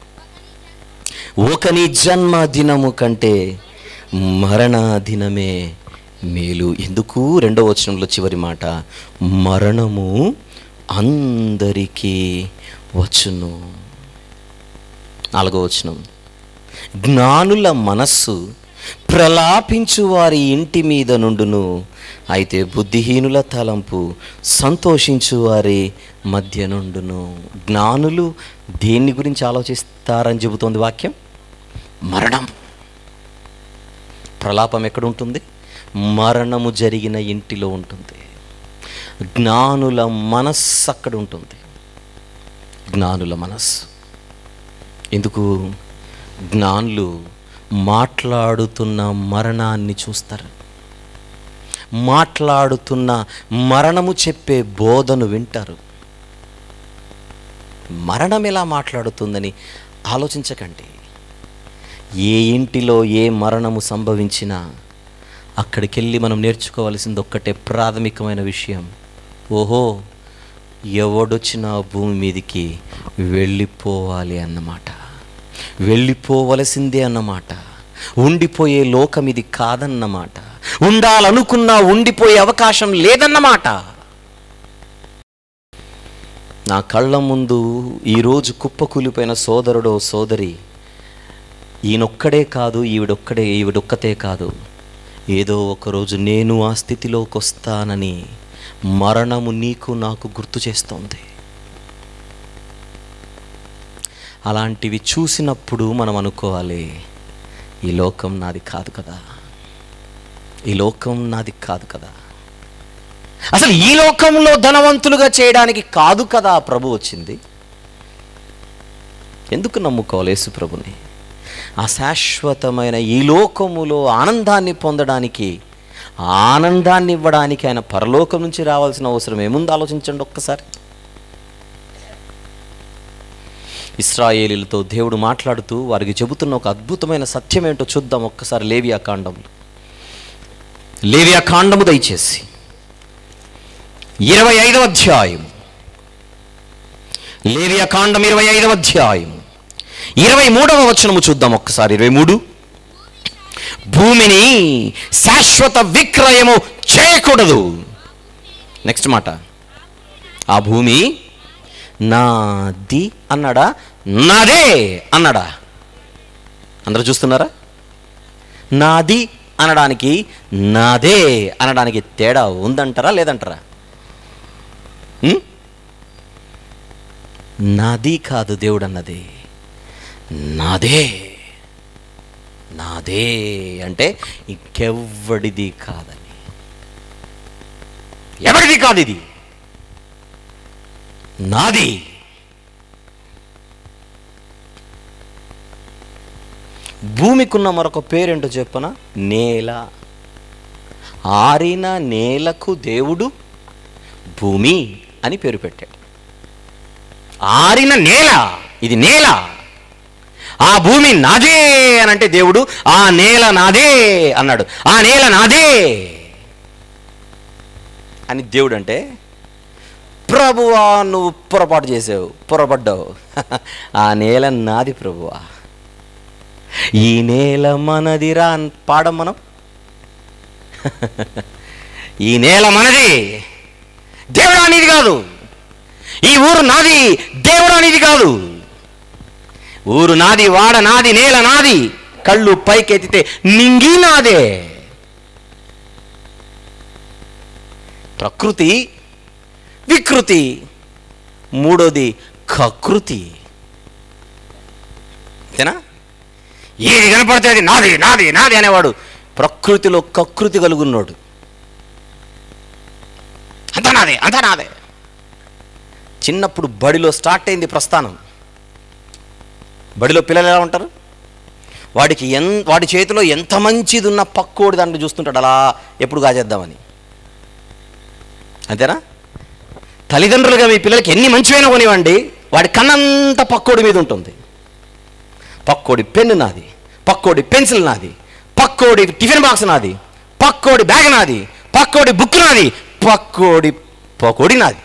ఒకని జన్మ దినము కంటే మరణ దినమే మేలు ఎందుకు రెండవ వచనంలో చివరి మాట మరణము అందరికీ వచ్చును నాలుగో వచనం జ్ఞానుల మనస్సు ప్రలాపించు వారి ఇంటి మీద నుండును అయితే బుద్ధిహీనుల తలంపు సంతోషించు వారి మధ్య నుండును జ్ఞానులు దేన్ని గురించి ఆలోచిస్తారని చెబుతోంది వాక్యం మరణం ప్రలాపం ఎక్కడ ఉంటుంది మరణము జరిగిన ఇంటిలో ఉంటుంది జ్ఞానుల మనస్సు అక్కడ ఉంటుంది జ్ఞానుల మనస్సు ఎందుకు జ్ఞానులు మాట్లాడుతున్న మరణాన్ని చూస్తారు మాట్లాడుతున్న మరణము చెప్పే బోధను వింటారు మరణం ఎలా మాట్లాడుతుందని ఆలోచించకండి ఏ ఇంటిలో ఏ మరణము సంభవించినా అక్కడికి వెళ్ళి మనం నేర్చుకోవాల్సింది ఒక్కటే ప్రాథమికమైన విషయం ఓహో ఎవడొచ్చినా భూమి మీదికి వెళ్ళిపోవాలి అన్నమాట వెళ్ళిపోవలసిందే అన్నమాట ఉండిపోయే లోకం ఇది కాదన్నమాట ఉండాలనుకున్నా ఉండిపోయే అవకాశం లేదన్నమాట నా కళ్ళ ముందు ఈరోజు కుప్పకూలిపోయిన సోదరుడో సోదరి ఈయనొక్కడే కాదు ఈవిడొక్కడే ఈవిడొక్కతే కాదు ఏదో ఒకరోజు నేను ఆ స్థితిలోకి వస్తానని మరణము నీకు నాకు గుర్తు చేస్తోంది అలాంటివి చూసినప్పుడు మనం అనుకోవాలి ఈ లోకం నాది కాదు కదా ఈ లోకం నాది కాదు కదా అసలు ఈ లోకంలో ధనవంతులుగా చేయడానికి కాదు కదా ప్రభు వచ్చింది ఎందుకు నమ్ముకోవాలి యేసు ప్రభుని ఆ శాశ్వతమైన ఈ లోకములో ఆనందాన్ని పొందడానికి ఆనందాన్ని ఇవ్వడానికి ఆయన పరలోకం నుంచి రావాల్సిన అవసరం ఏముంది ఆలోచించండి ఒక్కసారి ఇస్రాయేలీలతో దేవుడు మాట్లాడుతూ వారికి చెబుతున్న ఒక అద్భుతమైన సత్యం ఏంటో చూద్దాం ఒక్కసారి లేవియా కాండంలో లేవియా కాండము దయచేసి ఇరవై ఐదవ అధ్యాయం లేవియా కాండం ఇరవై ఐదవ అధ్యాయం ఇరవై మూడవ వచనము చూద్దాం ఒక్కసారి ఇరవై మూడు భూమిని శాశ్వత విక్రయము చేయకూడదు నెక్స్ట్ మాట ఆ భూమి నాది అన్నాడా నాదే అన్నాడా అందరూ చూస్తున్నారా నాది అనడానికి నాదే అనడానికి తేడా ఉందంటారా లేదంటారా ఉం? నాది కాదు దేవుడు అన్నది నాదే నాదే అంటే ఇంకెవ్వడిది కాదని ఎవరిది కాదు ఇది నాది భూమికున్న మరొక పేరేంటో చెప్పన నేల ఆరిన నేలకు దేవుడు భూమి అని పేరు పెట్టాడు ఆరిన నేల ఇది నేల ఆ భూమి నాదే అని అంటే దేవుడు ఆ నేల నాదే అన్నాడు ఆ నేల నాదే అని దేవుడు అంటే ప్రభువా నువ్వు పొరపాటు చేసావు పొరపడ్డావు ఆ నేల నాది ప్రభువా ఈ నేల మనదిరా అని పాడం మనం ఈ నేల మనది దేవుడా నీది కాదు ఈ ఊరు నాది దేవుడా నీది కాదు ఊరు నాది వాడ నాది నేల నాది కళ్ళు పైకెత్తితే నింగి నాదే ప్రకృతి వికృతి మూడోది కకృతి అంతేనా ఏది కనపడితే అది నాది నాది నాది అనేవాడు ప్రకృతిలో కకృతి కలుగున్నాడు అంతా నాదే నాదే అంతా నాదే చిన్నప్పుడు బడిలో స్టార్ట్ అయింది ప్రస్థానం బడిలో పిల్లలు ఎలా ఉంటారు వాడికి ఎన్ వాడి చేతిలో ఎంత మంచిది ఉన్న పక్కోడి దాంట్లో చూస్తుంటాడు అలా ఎప్పుడు కాజేద్దామని అంతేనా తల్లిదండ్రులుగా మీ పిల్లలకి ఎన్ని మంచివైనా కొనివ్వండి వాడి కన్నంత పక్కోడి మీద ఉంటుంది పక్కోడి పెన్ను నాది పక్కోడి పెన్సిల్ నాది పక్కోడి టిఫిన్ బాక్స్ నాది పక్కోడి బ్యాగ్ నాది పక్కోడి బుక్ నాది పక్కోడి పకోడి నాది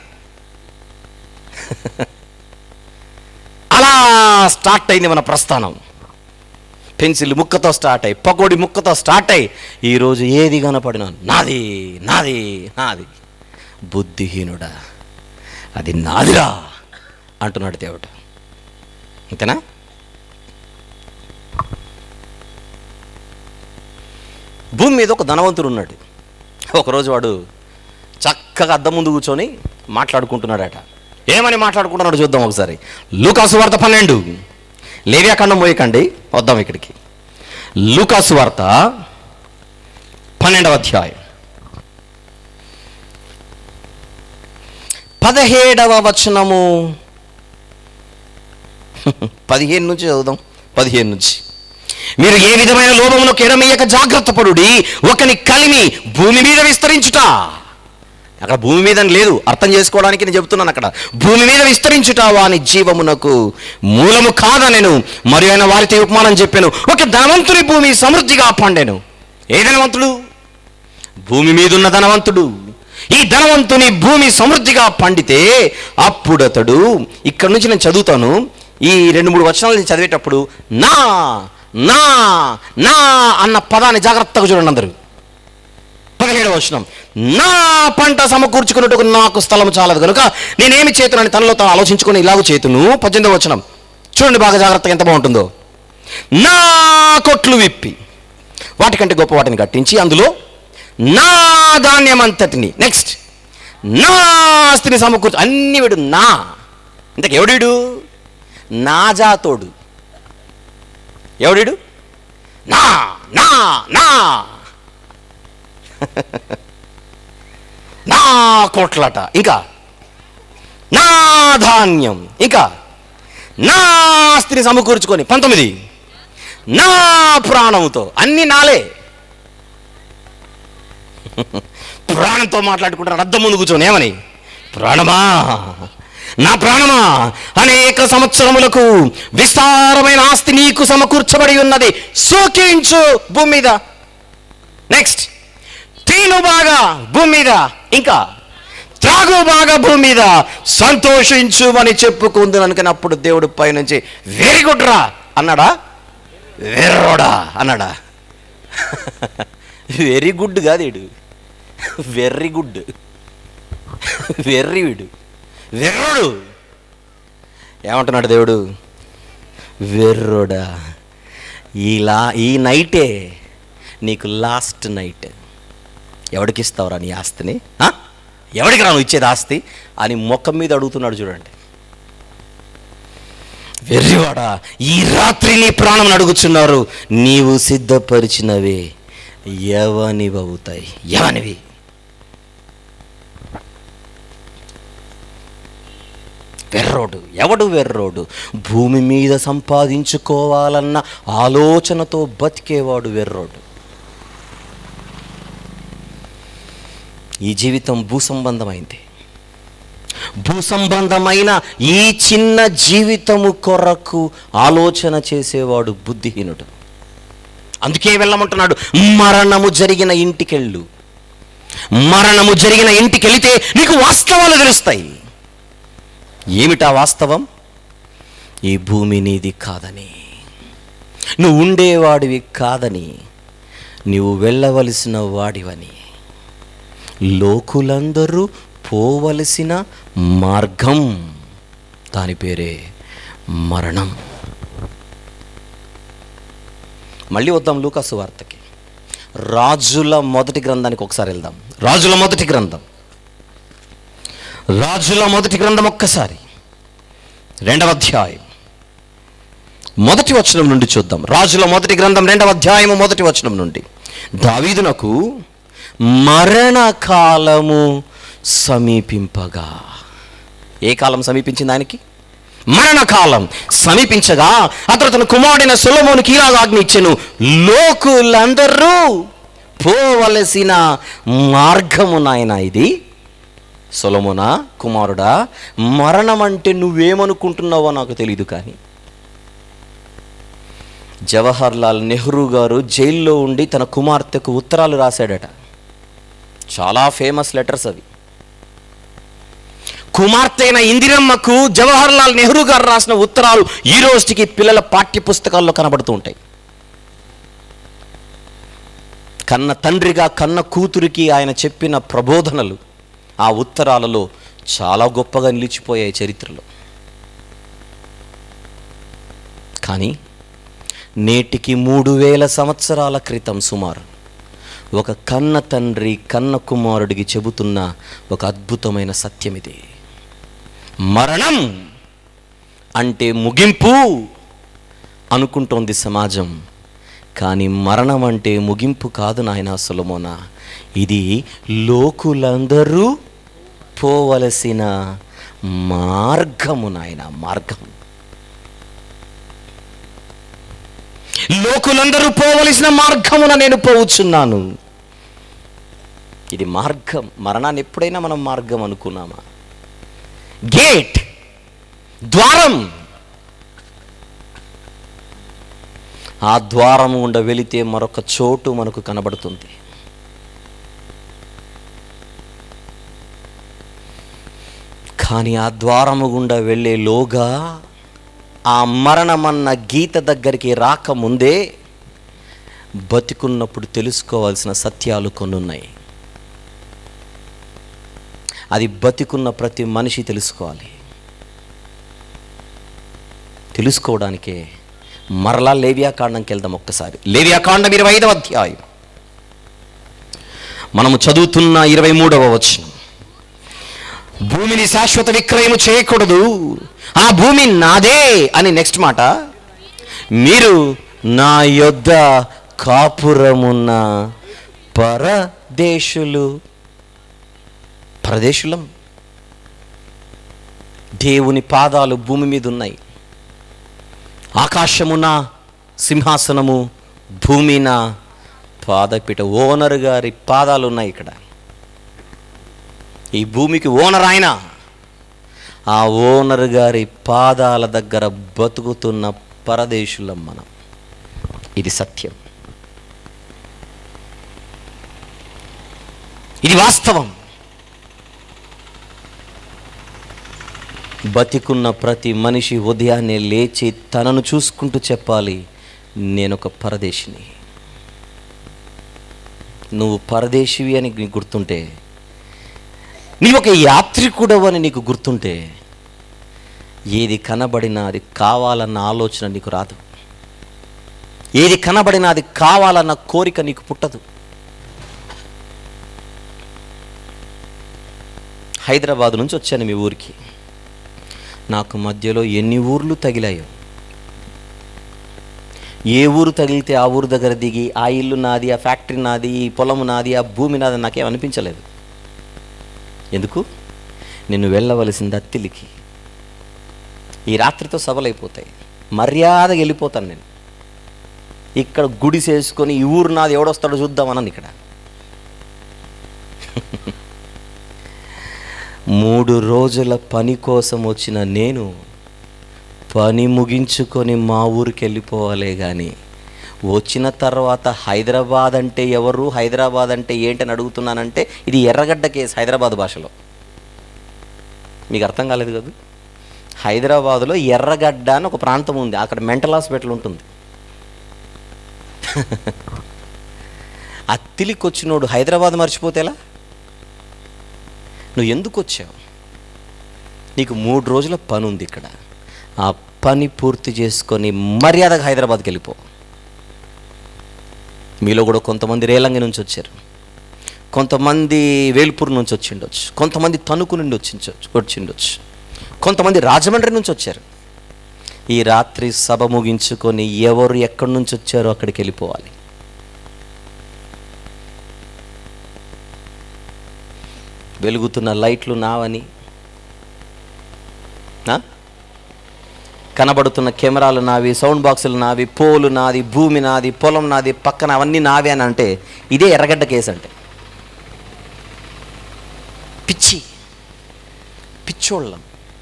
అలా స్టార్ట్ అయింది మన ప్రస్థానం పెన్సిల్ ముక్కతో స్టార్ట్ అయ్యి పకోడి ముక్కతో స్టార్ట్ అయ్యి ఈరోజు ఏది కనపడినా నాది నాది నాది బుద్ధిహీనుడా అది నాదిరా అంటున్నాడు దేవుడు అంతేనా భూమి మీద ఒక ధనవంతుడు ఉన్నాడు ఒకరోజు వాడు చక్కగా అద్దం ముందు కూర్చొని మాట్లాడుకుంటున్నాడట ఏమని మాట్లాడుకుంటున్నాడు చూద్దాం ఒకసారి లూకాసు వార్త పన్నెండు లేవ్యాఖండం పోయకండి వద్దాం ఇక్కడికి లూకాసు వార్త పన్నెండవ అధ్యాయం పదిహేడవ వచనము పదిహేను నుంచి చదువుదాం పదిహేను నుంచి మీరు ఏ విధమైన లోభమును కెడమయ్యక జాగ్రత్త పడుడి ఒకని కలిమి భూమి మీద విస్తరించుట అక్కడ భూమి మీద అని లేదు అర్థం చేసుకోవడానికి నేను చెబుతున్నాను అక్కడ భూమి మీద విస్తరించుట వాని జీవమునకు మూలము కాదనెను మరియు ఆయన వారితో ఉపమానం చెప్పాను ఒక ధనవంతుని భూమి సమృద్ధిగా పండెను ఏ ధనవంతుడు భూమి మీద ఉన్న ధనవంతుడు ఈ ధనవంతుని భూమి సమృద్ధిగా పండితే అప్పుడు అతడు ఇక్కడ నుంచి నేను చదువుతాను ఈ రెండు మూడు వచనాలు నేను చదివేటప్పుడు నా నా నా అన్న పదాన్ని జాగ్రత్తగా చూడండి అందరూ పదిహేడవ వచనం నా పంట సమకూర్చుకున్నట్టుకు నాకు స్థలం చాలదు కనుక నేనేమి చేతునని తనలో తాను ఆలోచించుకొని ఇలాగ చేతును పద్దెనిమిదవ వచనం చూడండి బాగా జాగ్రత్తగా ఎంత బాగుంటుందో నా కొట్లు విప్పి వాటికంటే గొప్ప వాటిని కట్టించి అందులో నా ధాన్యం అంతటిని నెక్స్ట్ నా ఆస్తిని సమకూర్చు అన్ని వీడు నా ఇంతకు ఎవడీడు నా జాతోడు ఎవడీడు నా నా నా నా కోట్లట ఇంకా నా ధాన్యం ఇంకా నా ఆస్తిని సమకూర్చుకొని పంతొమ్మిది నా ప్రాణముతో అన్ని నాలే ప్రాణంతో మాట్లాడుకుంటారు అద్దం ముందు కూర్చొని ఏమని ప్రాణమా నా ప్రాణమా అనేక సంవత్సరములకు విస్తారమైన ఆస్తి నీకు సమకూర్చబడి ఉన్నది సోకించు భూమి మీద నెక్స్ట్ తిను బాగా భూమి మీద ఇంకా త్రాగు బాగా భూమి మీద సంతోషించు అని చెప్పుకుంది అనుకున్నప్పుడు దేవుడు పైనుంచి వెరీ గుడ్ రా అన్నాడా వెర్రోడా అన్నాడా వెరీ గుడ్ కాదు వీడు వెర్రీ గుడ్ వెర్రి వీడు వెర్రుడు ఏమంటున్నాడు దేవుడు వెర్రోడా ఇలా ఈ నైటే నీకు లాస్ట్ నైట్ ఎవడికి ఇస్తావురా నీ ఆస్తిని ఆ? ఎవడికి రా నువ్వు ఇచ్చేది ఆస్తి అని ముఖం మీద అడుగుతున్నాడు చూడండి వెర్రివాడా ఈ రాత్రి నీ ప్రాణం అడుగుచున్నారు నీవు సిద్ధపరిచినవే ఎవనివి అవుతాయి ఎవనివి వెర్రోడు ఎవడు వెర్రోడు భూమి మీద సంపాదించుకోవాలన్న ఆలోచనతో బతికేవాడు వెర్రోడు ఈ జీవితం భూ సంబంధమైంది భూ సంబంధమైన ఈ చిన్న జీవితము కొరకు ఆలోచన చేసేవాడు బుద్ధిహీనుడు అందుకే వెళ్ళమంటున్నాడు మరణము జరిగిన ఇంటికెళ్ళు మరణము జరిగిన ఇంటికెళితే నీకు వాస్తవాలు తెలుస్తాయి ఏమిటా వాస్తవం ఈ భూమి నీది కాదని నువ్వు ఉండేవాడివి కాదని నీవు వెళ్ళవలసిన వాడివని లోకులందరూ పోవలసిన మార్గం దాని పేరే మరణం మళ్ళీ వద్దాం లూకాసు వార్తకి రాజుల మొదటి గ్రంథానికి ఒకసారి వెళ్దాం రాజుల మొదటి గ్రంథం రాజుల మొదటి గ్రంథం ఒక్కసారి రెండవ అధ్యాయం మొదటి వచనం నుండి చూద్దాం రాజుల మొదటి గ్రంథం రెండవ అధ్యాయము మొదటి వచనం నుండి దావీదునకు మరణకాలము సమీపింపగా ఏ కాలం సమీపించింది ఆయనకి మరణకాలం సమీపించగా అతడు తన కుమారుడైన సులమోనికి ఇలాగ ఆజ్ఞ ఇచ్చెను లోకులందరూ పోవలసిన మార్గము నాయన ఇది సొలమునా కుమారుడా మరణం అంటే నువ్వేమనుకుంటున్నావో నాకు తెలియదు కానీ జవహర్ లాల్ నెహ్రూ గారు జైల్లో ఉండి తన కుమార్తెకు ఉత్తరాలు రాశాడట చాలా ఫేమస్ లెటర్స్ అవి కుమార్తె అయిన ఇందిరమ్మకు జవహర్ లాల్ నెహ్రూ గారు రాసిన ఉత్తరాలు ఈ రోజుకి పిల్లల పాఠ్య పుస్తకాల్లో కనబడుతూ ఉంటాయి కన్న తండ్రిగా కన్న కూతురికి ఆయన చెప్పిన ప్రబోధనలు ఆ ఉత్తరాలలో చాలా గొప్పగా నిలిచిపోయాయి చరిత్రలో కానీ నేటికి మూడు వేల సంవత్సరాల క్రితం సుమారు ఒక కన్న తండ్రి కన్న కుమారుడికి చెబుతున్న ఒక అద్భుతమైన సత్యం ఇది మరణం అంటే ముగింపు అనుకుంటోంది సమాజం కానీ మరణం అంటే ముగింపు కాదు నాయన సొలమోన ఇది లోకులందరూ పోవలసిన మార్గము నాయన మార్గం లోకులందరూ పోవలసిన మార్గమున నేను పోవచ్చున్నాను ఇది మార్గం మరణాన్ని ఎప్పుడైనా మనం మార్గం అనుకున్నామా గేట్ ద్వారం ఆ ద్వారం గుండా వెళితే మరొక చోటు మనకు కనబడుతుంది కానీ ఆ ద్వారము గుండా వెళ్ళే లోగా ఆ మరణమన్న గీత దగ్గరికి రాకముందే బతికున్నప్పుడు తెలుసుకోవాల్సిన సత్యాలు కొన్ని ఉన్నాయి అది బతికున్న ప్రతి మనిషి తెలుసుకోవాలి తెలుసుకోవడానికే మరలా లేవ్యాకాండంకి వెళ్దాం ఒక్కసారి లేవ్యాకాండం ఇరవై ఐదవ అధ్యాయం మనము చదువుతున్న ఇరవై మూడవ వచనం భూమిని శాశ్వత విక్రయము చేయకూడదు ఆ భూమి నాదే అని నెక్స్ట్ మాట మీరు నా యొద్ద కాపురమున్న పరదేశులు పరదేశులం దేవుని పాదాలు భూమి మీద ఉన్నాయి ఆకాశమున సింహాసనము భూమిన పాదపీట ఓనర్ గారి పాదాలు ఉన్నాయి ఇక్కడ ఈ భూమికి ఓనర్ ఆయన ఆ ఓనర్ గారి పాదాల దగ్గర బతుకుతున్న పరదేశులం మనం ఇది సత్యం ఇది వాస్తవం బతికున్న ప్రతి మనిషి ఉదయాన్నే లేచి తనను చూసుకుంటూ చెప్పాలి నేను ఒక పరదేశిని నువ్వు పరదేశివి అని నీకు గుర్తుంటే నీవు ఒక యాత్రికుడవు అని నీకు గుర్తుంటే ఏది కనబడినా అది కావాలన్న ఆలోచన నీకు రాదు ఏది కనబడినా అది కావాలన్న కోరిక నీకు పుట్టదు హైదరాబాద్ నుంచి వచ్చాను మీ ఊరికి నాకు మధ్యలో ఎన్ని ఊర్లు తగిలాయో ఏ ఊరు తగిలితే ఆ ఊరు దగ్గర దిగి ఆ ఇల్లు నాది ఆ ఫ్యాక్టరీ నాది ఈ పొలం నాది ఆ భూమి నాది నాకేం అనిపించలేదు ఎందుకు నిన్ను వెళ్ళవలసింది అత్తిలికి ఈ రాత్రితో సభలైపోతాయి మర్యాదగా వెళ్ళిపోతాను నేను ఇక్కడ గుడి చేసుకొని ఈ ఊరు నాది ఎవడొస్తాడో చూద్దామన్నాను ఇక్కడ మూడు రోజుల పని కోసం వచ్చిన నేను పని ముగించుకొని మా ఊరికి వెళ్ళిపోవాలే కానీ వచ్చిన తర్వాత హైదరాబాద్ అంటే ఎవరు హైదరాబాద్ అంటే ఏంటని అడుగుతున్నానంటే ఇది ఎర్రగడ్డ కేసు హైదరాబాద్ భాషలో మీకు అర్థం కాలేదు కదా హైదరాబాదులో ఎర్రగడ్డ అని ఒక ప్రాంతం ఉంది అక్కడ మెంటల్ హాస్పిటల్ ఉంటుంది అత్తిలికి వచ్చినోడు హైదరాబాద్ మర్చిపోతేలా నువ్వు ఎందుకు వచ్చావు నీకు మూడు రోజుల పని ఉంది ఇక్కడ ఆ పని పూర్తి చేసుకొని మర్యాదగా హైదరాబాద్కి వెళ్ళిపో మీలో కూడా కొంతమంది రేలంగి నుంచి వచ్చారు కొంతమంది వేల్పూర్ నుంచి వచ్చిండొచ్చు కొంతమంది తణుకు నుండి వచ్చి వచ్చిండొచ్చు కొంతమంది రాజమండ్రి నుంచి వచ్చారు ఈ రాత్రి సభ ముగించుకొని ఎవరు ఎక్కడి నుంచి వచ్చారో అక్కడికి వెళ్ళిపోవాలి వెలుగుతున్న లైట్లు నావని ఆ? కనబడుతున్న కెమెరాలు నావి సౌండ్ బాక్సులు నావి పోలు నాది భూమి నాది పొలం నాది పక్కన అవన్నీ నావే అని అంటే ఇదే ఎర్రగడ్డ కేసు అంటే పిచ్చి పిచ్చోళ్ళం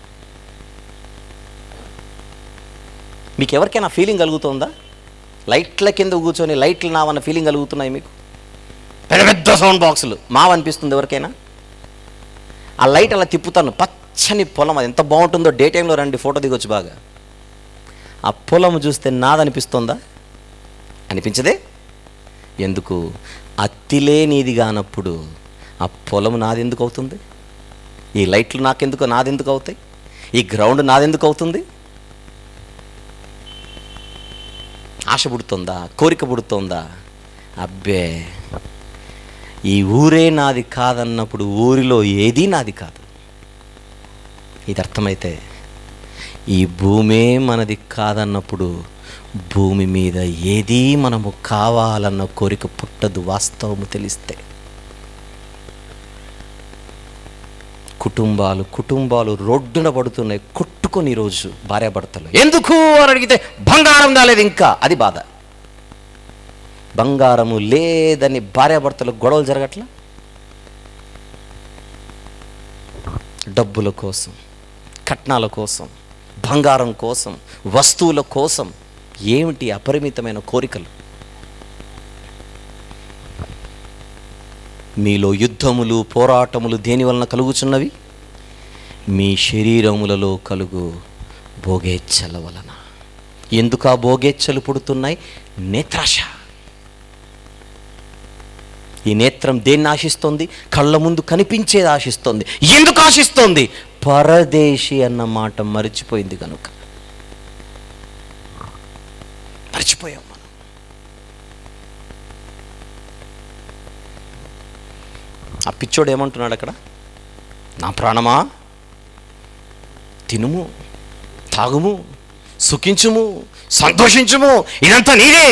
మీకు ఎవరికైనా ఫీలింగ్ కలుగుతుందా లైట్ల కింద కూర్చొని లైట్లు నావన్న ఫీలింగ్ కలుగుతున్నాయి మీకు పెద్ద పెద్ద సౌండ్ బాక్సులు మావనిపిస్తుంది ఎవరికైనా ఆ లైట్ అలా తిప్పుతాను పచ్చని పొలం అది ఎంత బాగుంటుందో డే టైంలో రండి ఫోటో దిగొచ్చు బాగా ఆ పొలం చూస్తే నాదనిపిస్తుందా అనిపించదే ఎందుకు అత్తిలే నీది కానప్పుడు ఆ పొలం నాదెందుకు అవుతుంది ఈ లైట్లు నాకెందుకు నాదెందుకు అవుతాయి ఈ గ్రౌండ్ నాదెందుకు అవుతుంది ఆశ పుడుతుందా కోరిక పుడుతుందా అబ్బే ఈ ఊరే నాది కాదన్నప్పుడు ఊరిలో ఏదీ నాది కాదు ఇది అర్థమైతే ఈ భూమే మనది కాదన్నప్పుడు భూమి మీద ఏదీ మనము కావాలన్న కోరిక పుట్టదు వాస్తవము తెలిస్తే కుటుంబాలు కుటుంబాలు రోడ్డున పడుతున్నాయి కొట్టుకొని ఈరోజు భార్యాభర్తలు ఎందుకు అని అడిగితే బంగారం రాలేదు ఇంకా అది బాధ బంగారము లేదని భార్యాభర్తలు గొడవలు జరగట్లా డబ్బుల కోసం కట్నాల కోసం బంగారం కోసం వస్తువుల కోసం ఏమిటి అపరిమితమైన కోరికలు మీలో యుద్ధములు పోరాటములు దేని వలన కలుగుచున్నవి మీ శరీరములలో కలుగు భోగేచ్ఛల వలన ఎందుకు ఆ భోగేచ్ఛలు పుడుతున్నాయి నేత్రాశ ఈ నేత్రం దేన్ని ఆశిస్తోంది కళ్ళ ముందు కనిపించేది ఆశిస్తోంది ఎందుకు ఆశిస్తోంది పరదేశి అన్న మాట మరిచిపోయింది కనుక మర్చిపోయాం మనం ఆ పిచ్చోడు ఏమంటున్నాడు అక్కడ నా ప్రాణమా తినుము తాగుము సుఖించుము సంతోషించుము ఇదంతా నీదే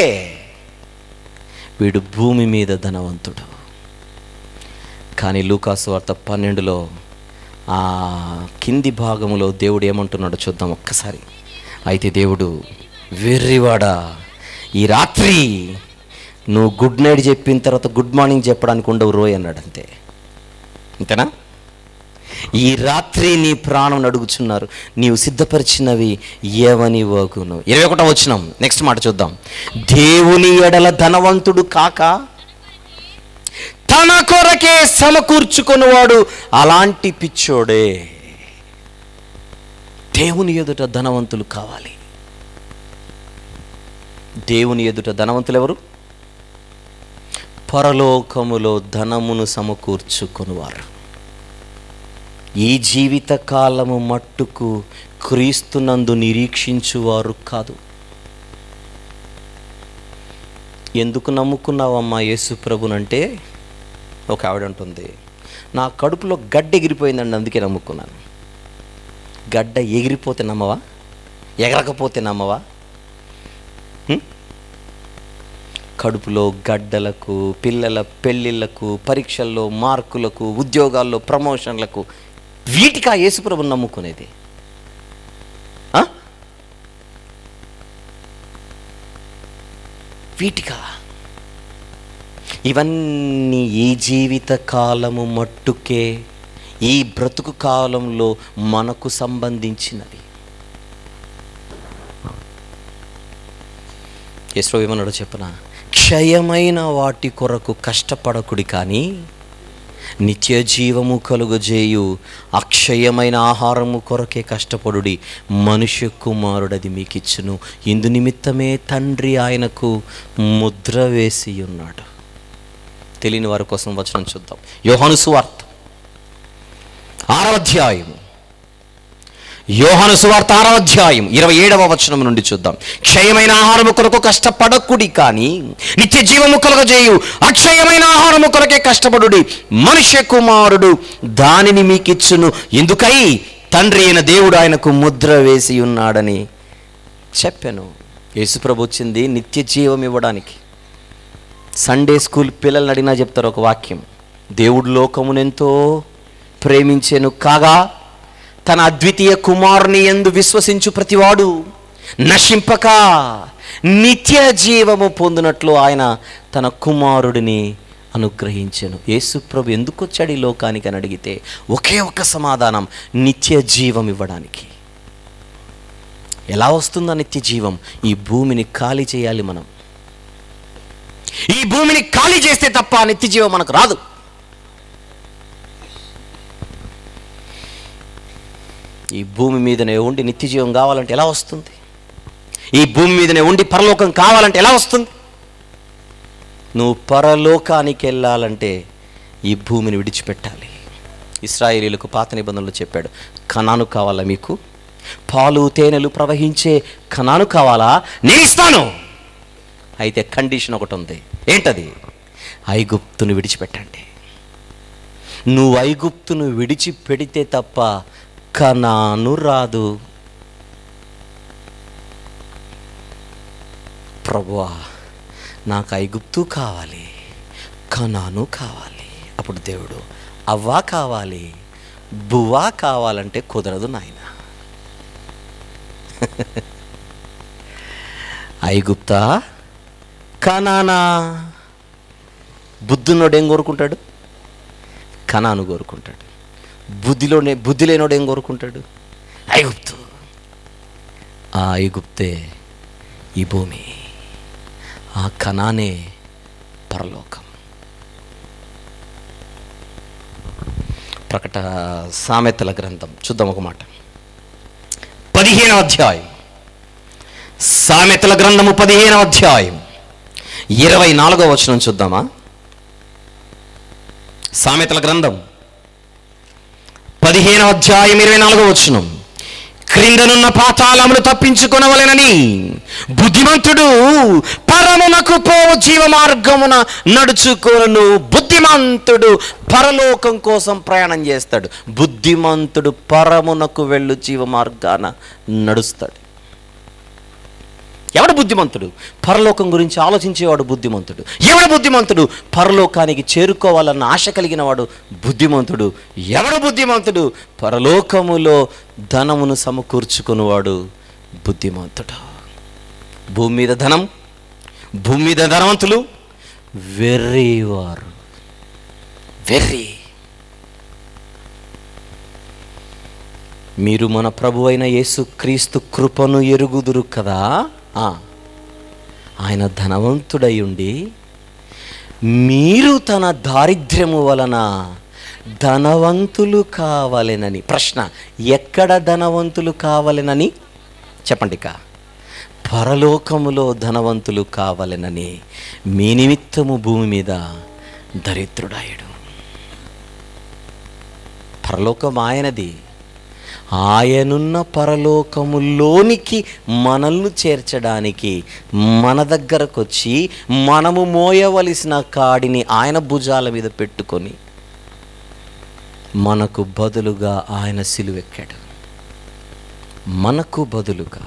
వీడు భూమి మీద ధనవంతుడు కానీ లూకాసు వార్త పన్నెండులో ఆ కింది భాగములో దేవుడు ఏమంటున్నాడో చూద్దాం ఒక్కసారి అయితే దేవుడు వెర్రివాడా ఈ రాత్రి నువ్వు గుడ్ నైట్ చెప్పిన తర్వాత గుడ్ మార్నింగ్ చెప్పడానికి ఉండవు రోయ్ అన్నాడు అంతే అంతేనా ఈ రాత్రి నీ ప్రాణం అడుగుచున్నారు నీవు సిద్ధపరిచినవి ఏవని వగును ఇరవై ఒకటో వచ్చినాం నెక్స్ట్ మాట చూద్దాం దేవుని ఎడల ధనవంతుడు కాక తన కొరకే సమకూర్చుకున్నవాడు అలాంటి పిచ్చోడే దేవుని ఎదుట ధనవంతులు కావాలి దేవుని ఎదుట ధనవంతులు ఎవరు పరలోకములో ధనమును సమకూర్చుకొనువారు ఈ జీవిత కాలము మట్టుకు క్రీస్తునందు నిరీక్షించువారు కాదు ఎందుకు నమ్ముకున్నావమ్మా యేసు ప్రభునంటే ఒక ఆవిడ అంటుంది నా కడుపులో గడ్డ ఎగిరిపోయిందండి అందుకే నమ్ముకున్నాను గడ్డ ఎగిరిపోతే నమ్మవా ఎగరకపోతే నమ్మవా హ్మ్? కడుపులో గడ్డలకు పిల్లల పెళ్ళిళ్ళకు పరీక్షల్లో మార్కులకు ఉద్యోగాల్లో ప్రమోషన్లకు వీటికి ఆ యేసుప్రభుని నమ్ముకునేది ఆ? వీటికా ఇవన్నీ ఈ జీవిత కాలము మట్టుకే ఈ బ్రతుకు కాలంలో మనకు సంబంధించినవి యశ్వ ఏమన్నాడో చెప్పనా క్షయమైన వాటి కొరకు కష్టపడకుడి కానీ నిత్య జీవము కలుగజేయు అక్షయమైన ఆహారము కొరకే కష్టపడుడి మనుష్య కుమారుడది మీకు ఇచ్చును ఇందు నిమిత్తమే తండ్రి ఆయనకు ముద్ర వేసి ఉన్నాడు తెలియని వారి కోసం వచనం చూద్దాం యోహాను సువార్త ఆరవ అధ్యాయము యోహాను సువార్త ఆరవ అధ్యాయం ఇరవై ఏడవ వచనం నుండి చూద్దాం క్షయమైన ఆహారము కొరకు కష్టపడకుడి కానీ నిత్య జీవము కలుగజేయు అక్షయమైన ఆహారము కొరకే కష్టపడుడి మనుష్య కుమారుడు దానిని మీకిచ్చును ఎందుకై తండ్రి అయిన దేవుడు ఆయనకు ముద్ర వేసి ఉన్నాడని చెప్పాను యేసుప్రభు వచ్చింది నిత్య జీవం ఇవ్వడానికి సండే స్కూల్ పిల్లల్ని అడిగినా చెప్తారు ఒక వాక్యం దేవుడు లోకమునెంతో ప్రేమించెను కాగా తన అద్వితీయ కుమారుని ఎందు విశ్వసించు ప్రతివాడు నశింపక నిత్య జీవము పొందినట్లు ఆయన తన కుమారుడిని అనుగ్రహించెను యేసుప్రభు ఎందుకు వచ్చాడు ఈ లోకానికి అని అడిగితే ఒకే ఒక్క సమాధానం నిత్య జీవం ఇవ్వడానికి ఎలా వస్తుందో నిత్య జీవం ఈ భూమిని ఖాళీ చేయాలి మనం ఈ భూమిని ఖాళీ చేస్తే తప్ప ఆ నిత్య జీవం మనకు రాదు ఈ భూమి మీదనే ఉండి నిత్య జీవం కావాలంటే ఎలా వస్తుంది ఈ భూమి మీదనే ఉండి పరలోకం కావాలంటే ఎలా వస్తుంది నువ్వు పరలోకానికి వెళ్ళాలంటే ఈ భూమిని విడిచిపెట్టాలి ఇస్రాయేలీలకు పాత నిబంధనలు చెప్పాడు కణాను కావాలా మీకు పాలు తేనెలు ప్రవహించే కణాను కావాలా నేను ఇస్తాను అయితే కండిషన్ ఒకటి ఉంది ఏంటది ఐగుప్తును విడిచిపెట్టండి నువ్వు ఐగుప్తును విడిచిపెడితే తప్ప కనాను రాదు ప్రభువా నాకు ఐగుప్తు కావాలి కనాను కావాలి అప్పుడు దేవుడు అవ్వా కావాలి బువ్వా కావాలంటే కుదరదు నాయన ఐగుప్తా కనానా బుద్ధున్నోడు ఏం కోరుకుంటాడు కనాను కోరుకుంటాడు బుద్ధిలోనే బుద్ధి లేనోడు ఏం కోరుకుంటాడు ఐగుప్తు ఆ ఐగుప్తే ఈ భూమి ఆ కణానే పరలోకం ప్రకట సామెతల గ్రంథం చూద్దాం ఒక మాట పదిహేనవ అధ్యాయం సామెతల గ్రంథము పదిహేనవ అధ్యాయం ఇరవై నాలుగో వచనం చూద్దామా సామెతల గ్రంథం పదిహేనవ అధ్యాయం ఇరవై నాలుగో వచనం క్రిందనున్న పాతాళములు తప్పించుకొనవలెనని బుద్ధిమంతుడు పరమునకు పోవు జీవ మార్గమున నడుచుకొను బుద్ధిమంతుడు పరలోకం కోసం ప్రయాణం చేస్తాడు బుద్ధిమంతుడు పరమునకు వెళ్ళు జీవ మార్గాన నడుస్తాడు ఎవడు బుద్ధిమంతుడు పరలోకం గురించి ఆలోచించేవాడు బుద్ధిమంతుడు ఎవడు బుద్ధిమంతుడు పరలోకానికి చేరుకోవాలన్న ఆశ కలిగిన వాడు బుద్ధిమంతుడు ఎవడు బుద్ధిమంతుడు పరలోకములో ధనమును సమకూర్చుకునేవాడు బుద్ధిమంతుడు భూమి మీద ధనం భూమి మీద ధనవంతులు వెర్రి వారు వెర్రి మీరు మన ప్రభు అయిన యేసుక్రీస్తు కృపను ఎరుగుదురు కదా ఆ. ఆయన ధనవంతుడై ఉండి మీరు తన దారిద్ర్యము వలన ధనవంతులు కావాలెనని ప్రశ్న ఎక్కడ ధనవంతులు కావాలెనని చెప్పండి ఇక పరలోకములో ధనవంతులు కావాలెనని మీ నిమిత్తము భూమి మీద దరిద్రుడాయుడు పరలోకం ఆయనది ఆయనున్న పరలోకములోనికి మనల్ని చేర్చడానికి మన దగ్గరకు వచ్చి మనము మోయవలసిన కాడిని ఆయన భుజాల మీద పెట్టుకొని మనకు బదులుగా ఆయన సిలువెక్కాడు మనకు బదులుగా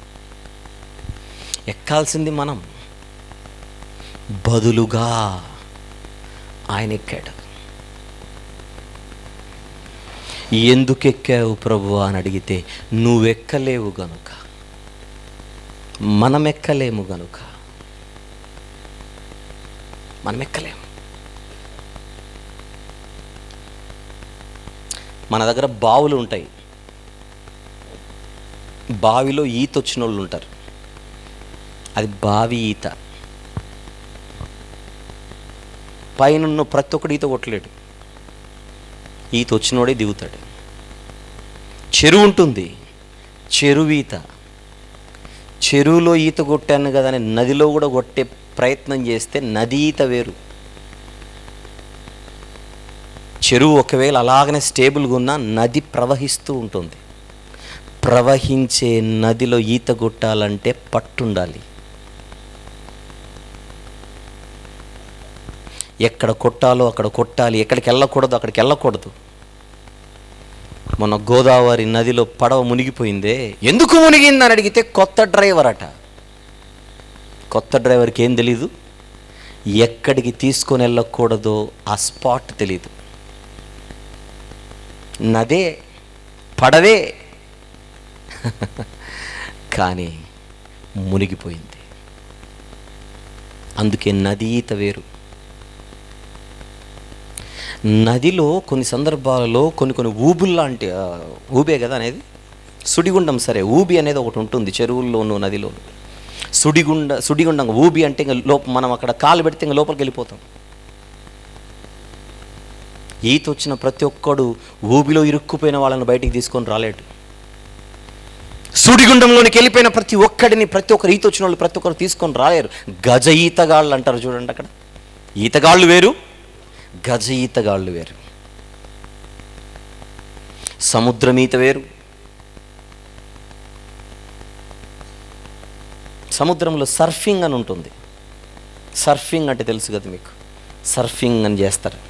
ఎక్కాల్సింది మనం బదులుగా ఆయన ఎక్కాడు ఎందుకు ఎక్కావు ప్రభు అని అడిగితే నువ్వెక్కలేవు గనుక మనం ఎక్కలేము గనుక మనం ఎక్కలేము మన దగ్గర బావులు ఉంటాయి బావిలో ఈత వచ్చిన వాళ్ళు ఉంటారు అది బావి ఈత పైన ప్రతి ఒక్కడు ఈత కొట్టలేడు ఈత వచ్చినోడే దిగుతాడు చెరువు ఉంటుంది చెరువు ఈత చెరువులో ఈత కొట్టాను కదా అని నదిలో కూడా కొట్టే ప్రయత్నం చేస్తే నది ఈత వేరు చెరువు ఒకవేళ అలాగనే స్టేబుల్గా ఉన్నా నది ప్రవహిస్తూ ఉంటుంది ప్రవహించే నదిలో ఈత కొట్టాలంటే పట్టుండాలి ఎక్కడ కొట్టాలో అక్కడ కొట్టాలి ఎక్కడికి వెళ్ళకూడదు అక్కడికి వెళ్ళకూడదు మొన్న గోదావరి నదిలో పడవ మునిగిపోయిందే ఎందుకు మునిగిందని అడిగితే కొత్త డ్రైవర్ అట కొత్త డ్రైవర్కి ఏం తెలీదు ఎక్కడికి తీసుకొని వెళ్ళకూడదో ఆ స్పాట్ తెలీదు నదే పడవే కానీ మునిగిపోయింది అందుకే నదీ ఈత వేరు నదిలో కొన్ని సందర్భాలలో కొన్ని కొన్ని ఊబుల్లాంటి ఆ, ఊబే కదా అనేది సుడిగుండం సరే ఊబి అనేది ఒకటి ఉంటుంది చెరువుల్లోనూ నదిలోను సుడిగుండ సుడిగుండం ఊబి అంటే ఇంకా లోప మనం అక్కడ కాలు పెడితే ఇంకా లోపలికి వెళ్ళిపోతాం ఈత వచ్చిన ప్రతి ఒక్కడు ఊబిలో ఇరుక్కుపోయిన వాళ్ళని బయటికి తీసుకొని రాలేడు సుడిగుండంలోనికి వెళ్ళిపోయిన ప్రతి ఒక్కడిని ప్రతి ఒక్కరు ఈత వచ్చిన వాళ్ళు ప్రతి ఒక్కరు తీసుకొని రాలేరు గజ ఈతగాళ్ళు అంటారు చూడండి అక్కడ ఈతగాళ్ళు వేరు గజ ఈతగాళ్ళు వేరు సముద్రం ఈత వేరు సముద్రంలో సర్ఫింగ్ అని ఉంటుంది సర్ఫింగ్ అంటే తెలుసు కదా మీకు సర్ఫింగ్ అని చేస్తారు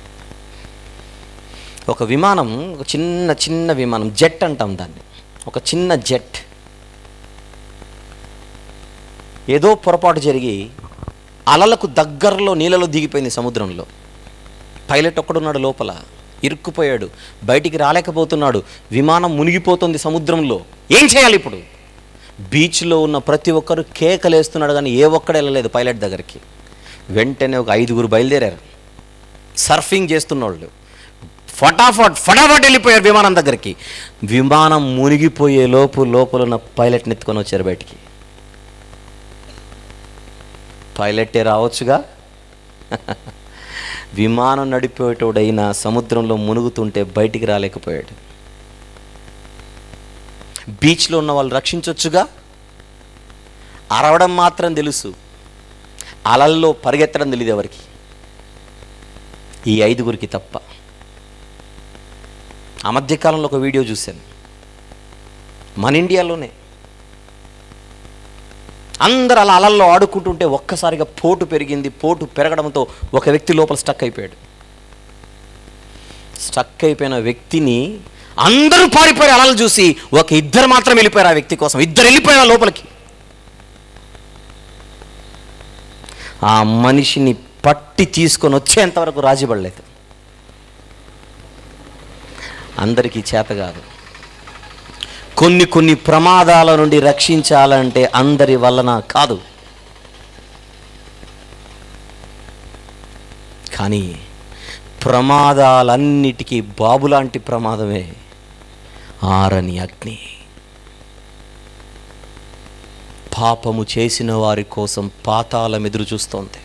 ఒక విమానం ఒక చిన్న చిన్న విమానం జెట్ అంటాం దాన్ని ఒక చిన్న జెట్ ఏదో పొరపాటు జరిగి అలలకు దగ్గరలో నీళ్ళలో దిగిపోయింది సముద్రంలో పైలట్ ఒక్కడున్నాడు లోపల ఇరుక్కుపోయాడు బయటికి రాలేకపోతున్నాడు విమానం మునిగిపోతుంది సముద్రంలో ఏం చేయాలి ఇప్పుడు బీచ్లో ఉన్న ప్రతి ఒక్కరు కేకలేస్తున్నాడు కానీ ఏ ఒక్కడు వెళ్ళలేదు పైలట్ దగ్గరికి వెంటనే ఒక ఐదుగురు బయలుదేరారు సర్ఫింగ్ చేస్తున్నోళ్ళు ఫటాఫట్ ఫటాఫట్ వెళ్ళిపోయారు విమానం దగ్గరికి విమానం మునిగిపోయే లోపు లోపల ఉన్న పైలట్ని ఎత్తుకొని వచ్చారు బయటికి పైలటే రావచ్చుగా విమానం నడిపేటోడైనా సముద్రంలో మునుగుతుంటే బయటికి రాలేకపోయాడు బీచ్లో ఉన్న వాళ్ళు రక్షించవచ్చుగా అరవడం మాత్రం తెలుసు అలల్లో పరిగెత్తడం తెలియదు ఎవరికి ఈ ఐదుగురికి తప్ప ఆ మధ్యకాలంలో ఒక వీడియో చూశాను మన ఇండియాలోనే అందరు అలా అలల్లో ఆడుకుంటుంటే ఒక్కసారిగా పోటు పెరిగింది పోటు పెరగడంతో ఒక వ్యక్తి లోపల స్టక్ అయిపోయాడు స్టక్ అయిపోయిన వ్యక్తిని అందరూ పారిపోయారు అలలు చూసి ఒక ఇద్దరు మాత్రం వెళ్ళిపోయారు ఆ వ్యక్తి కోసం ఇద్దరు వెళ్ళిపోయారు లోపలికి ఆ మనిషిని పట్టి తీసుకొని వచ్చేంత వరకు రాజీపడలేదు అందరికీ చేత కాదు కొన్ని కొన్ని ప్రమాదాల నుండి రక్షించాలంటే అందరి వలన కాదు కానీ ప్రమాదాలన్నిటికీ బాబులాంటి ప్రమాదమే ఆరని అగ్ని పాపము చేసిన వారి కోసం పాతాళం ఎదురు చూస్తోంది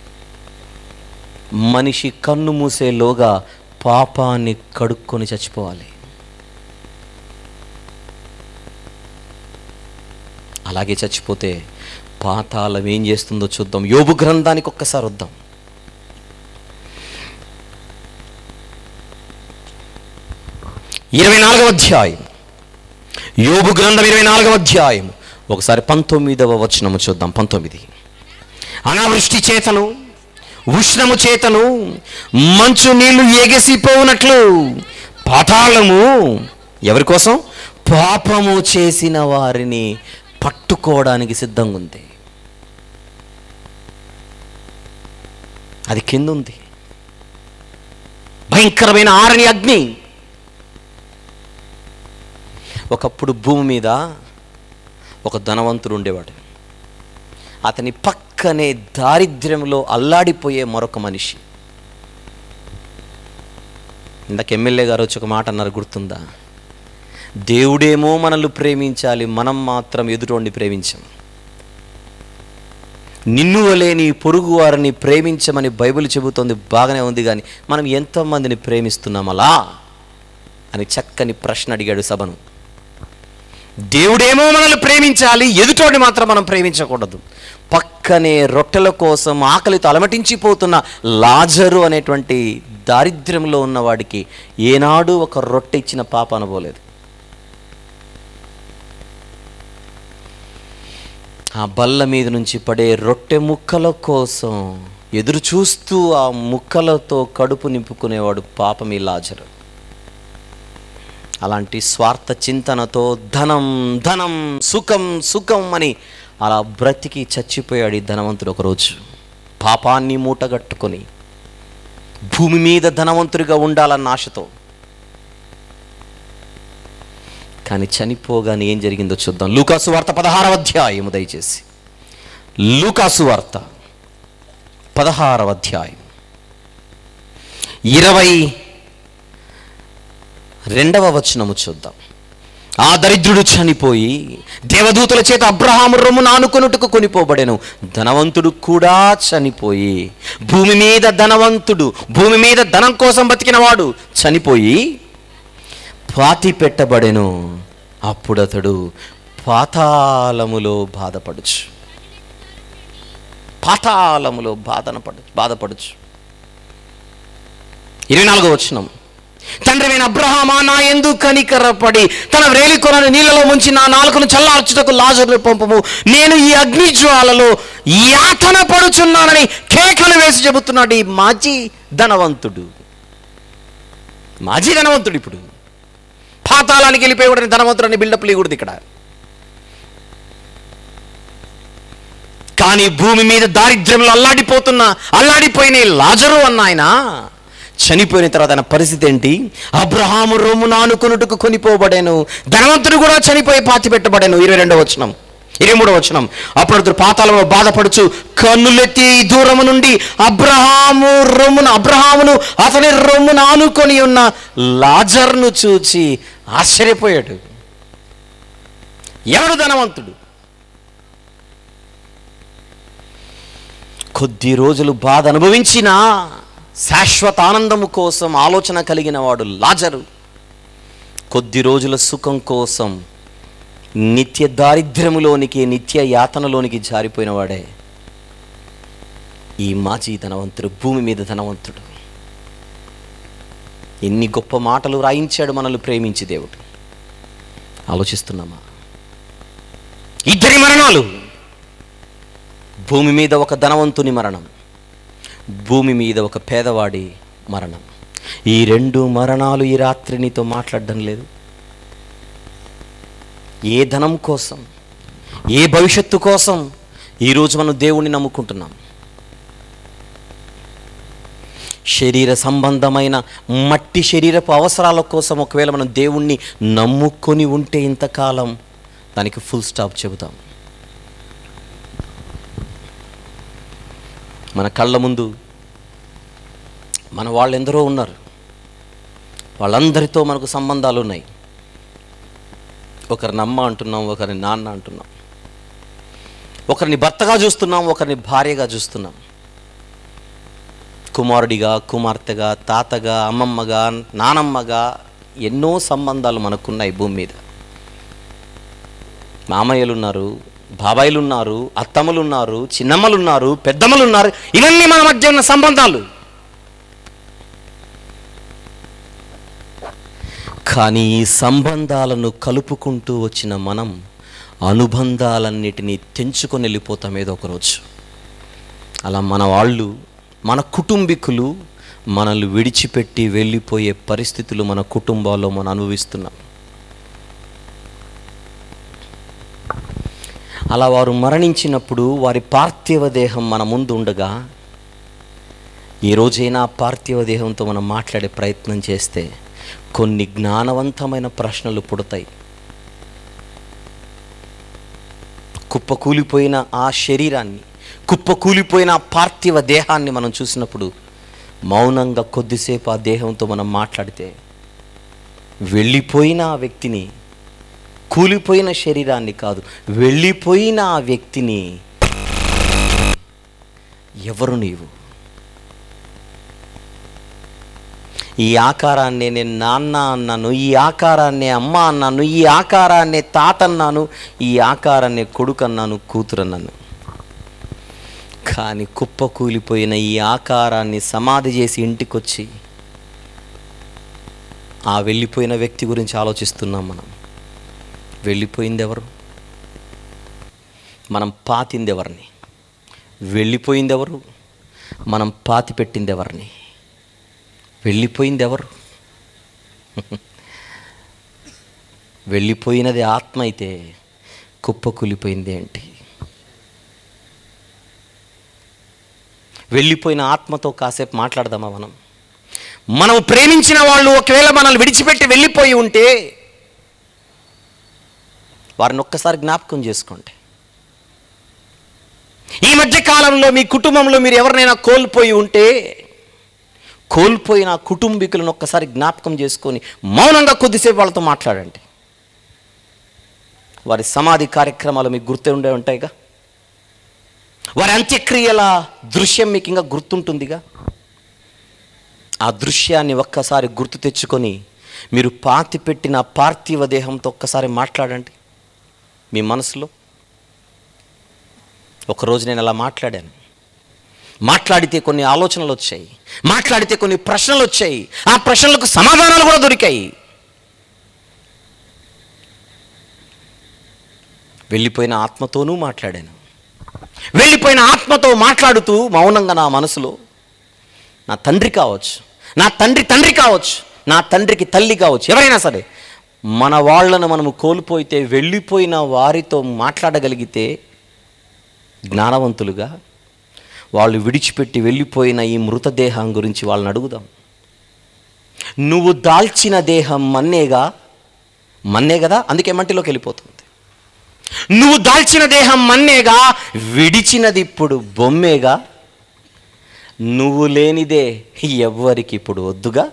మనిషి కన్ను మూసేలోగా పాపాన్ని కడుక్కొని చచ్చిపోవాలి అలాగే చచ్చిపోతే పాతాళం ఏం చేస్తుందో చూద్దాం యోబు గ్రంథానికి ఒక్కసారి వద్దాం ఇరవై నాలుగవ అధ్యాయం యోబు గ్రంథం ఇరవై నాలుగవ అధ్యాయం ఒకసారి పంతొమ్మిదవ వచనము చూద్దాం పంతొమ్మిది అనావృష్టి చేతను ఉష్ణము చేతను మంచు నీళ్లు ఎగసిపోవునట్లు పాతాళము ఎవరి కోసం పాపము చేసిన వారిని పట్టుకోవడానికి సిద్ధంగా ఉంది అది కింద ఉంది భయంకరమైన ఆరని అగ్ని ఒకప్పుడు భూమి మీద ఒక ధనవంతుడు ఉండేవాడు అతని పక్కనే దారిద్ర్యంలో అల్లాడిపోయే మరొక మనిషి ఇందాక ఎమ్మెల్యే గారు వచ్చి ఒక మాట అన్నారు గుర్తుందా దేవుడేమో మనల్ని ప్రేమించాలి మనం మాత్రం ఎదుటోడిని ప్రేమించం నిన్ను వలే నీ పొరుగు వారిని ప్రేమించమని బైబిల్ చెబుతోంది బాగానే ఉంది కానీ మనం ఎంతమందిని ప్రేమిస్తున్నాం అలా అని చక్కని ప్రశ్న అడిగాడు సభను దేవుడేమో మనల్ని ప్రేమించాలి ఎదుటోడిని మాత్రం మనం ప్రేమించకూడదు పక్కనే రొట్టెల కోసం ఆకలితో అలమటించిపోతున్న లాజరు అనేటువంటి దారిద్ర్యంలో ఉన్నవాడికి ఏనాడు ఒక రొట్టె ఇచ్చిన పాప అనుకోలేదు ఆ బల్ల మీద నుంచి పడే రొట్టె ముక్కల కోసం ఎదురు చూస్తూ ఆ ముక్కలతో కడుపు నింపుకునేవాడు పాపం ఈ లాజరు అలాంటి స్వార్థ చింతనతో ధనం ధనం సుఖం సుఖం అని అలా బ్రతికి చచ్చిపోయాడు ఈ ధనవంతుడు ఒకరోజు పాపాన్ని మూటగట్టుకొని భూమి మీద ధనవంతుడిగా ఉండాలన్న ఆశతో కానీ చనిపోగానే ఏం జరిగిందో చూద్దాం లూకాసు వార్త పదహారవ అధ్యాయము దయచేసి లూకాసు వార్త పదహారవ అధ్యాయం ఇరవై రెండవ వచనము చూద్దాం ఆ దరిద్రుడు చనిపోయి దేవదూతల చేత అబ్రహాము రొమ్ము నానుకొనుటకు కొనిపోబడెను ధనవంతుడు కూడా చనిపోయి భూమి మీద ధనవంతుడు భూమి మీద ధనం కోసం బతికినవాడు చనిపోయి పాతి పెట్టబడెను అప్పుడతడు పాతాళములో బాధపడుచు పాతాళములో బాధన పడు బాధపడుచు ఇరవై నాలుగో వచ్చినాం తండ్రివైన అబ్రహామా నా ఎందు కనికరపడి తన వేలికొనను నీళ్ళలో ముంచి నా నాలుకను చల్లార్చుటకు లాజరును పంపము నేను ఈ అగ్ని జ్వాలలో యాతన పడుచున్నానని కేకలు వేసి చెబుతున్నాడు ఈ మాజీ ధనవంతుడు మాజీ ధనవంతుడు ఇప్పుడు పాతాళానికి వెళ్ళిపోయి ధనవంతుడు అని బిల్డప్ లేకూడదు ఇక్కడ కానీ భూమి మీద దారిద్ర్యంలో అల్లాడిపోతున్న అల్లాడిపోయిన ఈ లాజరు అన్న ఆయన చనిపోయిన తర్వాత ఆయన పరిస్థితి ఏంటి అబ్రహాము రొమ్ము నానుకొనుటకు కొనిపోబడాను ధనవంతుడు కూడా చనిపోయి పాతి పెట్టబడాను ఇరవై రెండవ వచనం ఇరవై మూడవ వచనం అప్పుడు అతడు పాతాళంలో బాధపడుచు కన్నులెత్తి దూరము నుండి అబ్రహాము రొమ్మును అబ్రహామును అతని రొమ్మును ఆనుకొని ఉన్న లాజర్ను చూచి ఆశ్చర్యపోయాడు ఎవడు ధనవంతుడు కొద్ది రోజులు బాధ అనుభవించిన శాశ్వత ఆనందము కోసం ఆలోచన కలిగిన వాడు లాజరు కొద్ది రోజుల సుఖం కోసం నిత్య దారిద్ర్యములోనికి నిత్య యాతనలోనికి జారిపోయిన వాడే ఈ మాజీ ధనవంతుడు భూమి మీద ధనవంతుడు ఎన్ని గొప్ప మాటలు రాయించాడు మనల్ని ప్రేమించి దేవుడు ఆలోచిస్తున్నామా ఇద్దరి మరణాలు భూమి మీద ఒక ధనవంతుని మరణం భూమి మీద ఒక పేదవాడి మరణం ఈ రెండు మరణాలు ఈ రాత్రి నీతో మాట్లాడడం లేదు ఏ ధనం కోసం ఏ భవిష్యత్తు కోసం ఈరోజు మనం దేవుణ్ణి నమ్ముకుంటున్నాం శరీర సంబంధమైన మట్టి శరీరపు అవసరాల కోసం ఒకవేళ మనం దేవుణ్ణి నమ్ముకొని ఉంటే ఇంతకాలం దానికి ఫుల్ స్టాప్ చెబుతాం మన కళ్ళ ముందు మన వాళ్ళు ఎందరో ఉన్నారు వాళ్ళందరితో మనకు సంబంధాలు ఉన్నాయి ఒకరిని అమ్మ అంటున్నాం ఒకరిని నాన్న అంటున్నాం ఒకరిని భర్తగా చూస్తున్నాం ఒకరిని భార్యగా చూస్తున్నాం కుమారుడిగా కుమార్తెగా తాతగా అమ్మమ్మగా నానమ్మగా ఎన్నో సంబంధాలు మనకున్నాయి భూమి మీద మామయ్యలు ఉన్నారు బాబాయిలు ఉన్నారు అత్తమ్మలు ఉన్నారు చిన్నమ్మలు ఉన్నారు పెద్దమ్మలు ఉన్నారు ఇవన్నీ మన మధ్య ఉన్న సంబంధాలు కానీ ఈ సంబంధాలను కలుపుకుంటూ వచ్చిన మనం అనుబంధాలన్నిటినీ తెంచుకొని వెళ్ళిపోతాం ఏదో ఒకరోజు అలా మన వాళ్ళు మన కుటుంబీకులు మనల్ని విడిచిపెట్టి వెళ్ళిపోయే పరిస్థితులు మన కుటుంబాల్లో మనం అనుభవిస్తున్నాం అలా వారు మరణించినప్పుడు వారి పార్థివ దేహం మన ముందు ఉండగా ఈ రోజైనా ఆ పార్థివ దేహంతో మనం మాట్లాడే ప్రయత్నం చేస్తే కొన్ని జ్ఞానవంతమైన ప్రశ్నలు పుడతాయి కుప్పకూలిపోయిన ఆ శరీరాన్ని కుప్పకూలిపోయిన ఆ పార్థివ దేహాన్ని మనం చూసినప్పుడు మౌనంగా కొద్దిసేపు ఆ దేహంతో మనం మాట్లాడితే వెళ్ళిపోయిన ఆ వ్యక్తిని కూలిపోయిన శరీరాన్ని కాదు వెళ్ళిపోయిన ఆ వ్యక్తిని ఎవరు నీవు ఈ ఆకారాన్ని నేను నాన్న అన్నాను ఈ ఆకారాన్ని అమ్మ అన్నాను ఈ ఆకారాన్ని తాత అన్నాను ఈ ఆకారాన్ని కొడుకు అన్నాను కూతురు అన్నాను కానీ కుప్ప కూలిపోయిన ఈ ఆకారాన్ని సమాధి చేసి ఇంటికొచ్చి ఆ వెళ్ళిపోయిన వ్యక్తి గురించి ఆలోచిస్తున్నాం మనం వెళ్ళిపోయింది ఎవరు మనం పాతింది ఎవరిని వెళ్ళిపోయింది ఎవరు మనం పాతి పెట్టింది ఎవరిని వెళ్ళిపోయింది ఎవరు వెళ్ళిపోయినది ఆత్మ అయితే కుప్పకూలిపోయింది ఏంటి వెళ్ళిపోయిన ఆత్మతో కాసేపు మాట్లాడదామా మనం మనం ప్రేమించిన వాళ్ళు ఒకవేళ మనల్ని విడిచిపెట్టి వెళ్ళిపోయి ఉంటే వారిని ఒక్కసారి జ్ఞాపకం చేసుకోండి ఈ మధ్య కాలంలో మీ కుటుంబంలో మీరు ఎవరినైనా కోల్పోయి ఉంటే కోల్పోయిన ఆ కుటుంబీకులను ఒక్కసారి జ్ఞాపకం చేసుకొని మౌనంగా కొద్దిసేపు వాళ్ళతో మాట్లాడండి వారి సమాధి కార్యక్రమాలు మీకు గుర్తే ఉండే ఉంటాయిగా వారి అంత్యక్రియల దృశ్యం మీకు ఇంకా గుర్తుంటుందిగా ఆ దృశ్యాన్ని ఒక్కసారి గుర్తు తెచ్చుకొని మీరు పాతి పెట్టిన పార్థివ దేహంతో ఒక్కసారి మాట్లాడండి మీ మనసులో ఒకరోజు నేను అలా మాట్లాడాను మాట్లాడితే కొన్ని ఆలోచనలు వచ్చాయి మాట్లాడితే కొన్ని ప్రశ్నలు వచ్చాయి ఆ ప్రశ్నలకు సమాధానాలు కూడా దొరికాయి వెళ్ళిపోయిన ఆత్మతోనూ మాట్లాడాను వెళ్ళిపోయిన ఆత్మతో మాట్లాడుతూ మౌనంగా నా మనసులో నా తండ్రి కావచ్చు నా తండ్రి తండ్రి కావచ్చు నా తండ్రికి తల్లి కావచ్చు ఎవరైనా సరే మన వాళ్ళను మనము కోల్పోయితే వెళ్ళిపోయిన వారితో మాట్లాడగలిగితే జ్ఞానవంతులుగా వాళ్ళు విడిచిపెట్టి వెళ్ళిపోయిన ఈ మృతదేహం గురించి వాళ్ళని అడుగుదాం నువ్వు దాల్చిన దేహం మన్నేగా మన్నే కదా అందుకే మంటిలోకి వెళ్ళిపోతుంది నువ్వు దాల్చిన దేహం మన్నేగా విడిచినది ఇప్పుడు బొమ్మేగా నువ్వు లేనిదే ఎవ్వరికి ఇప్పుడు వద్దుగా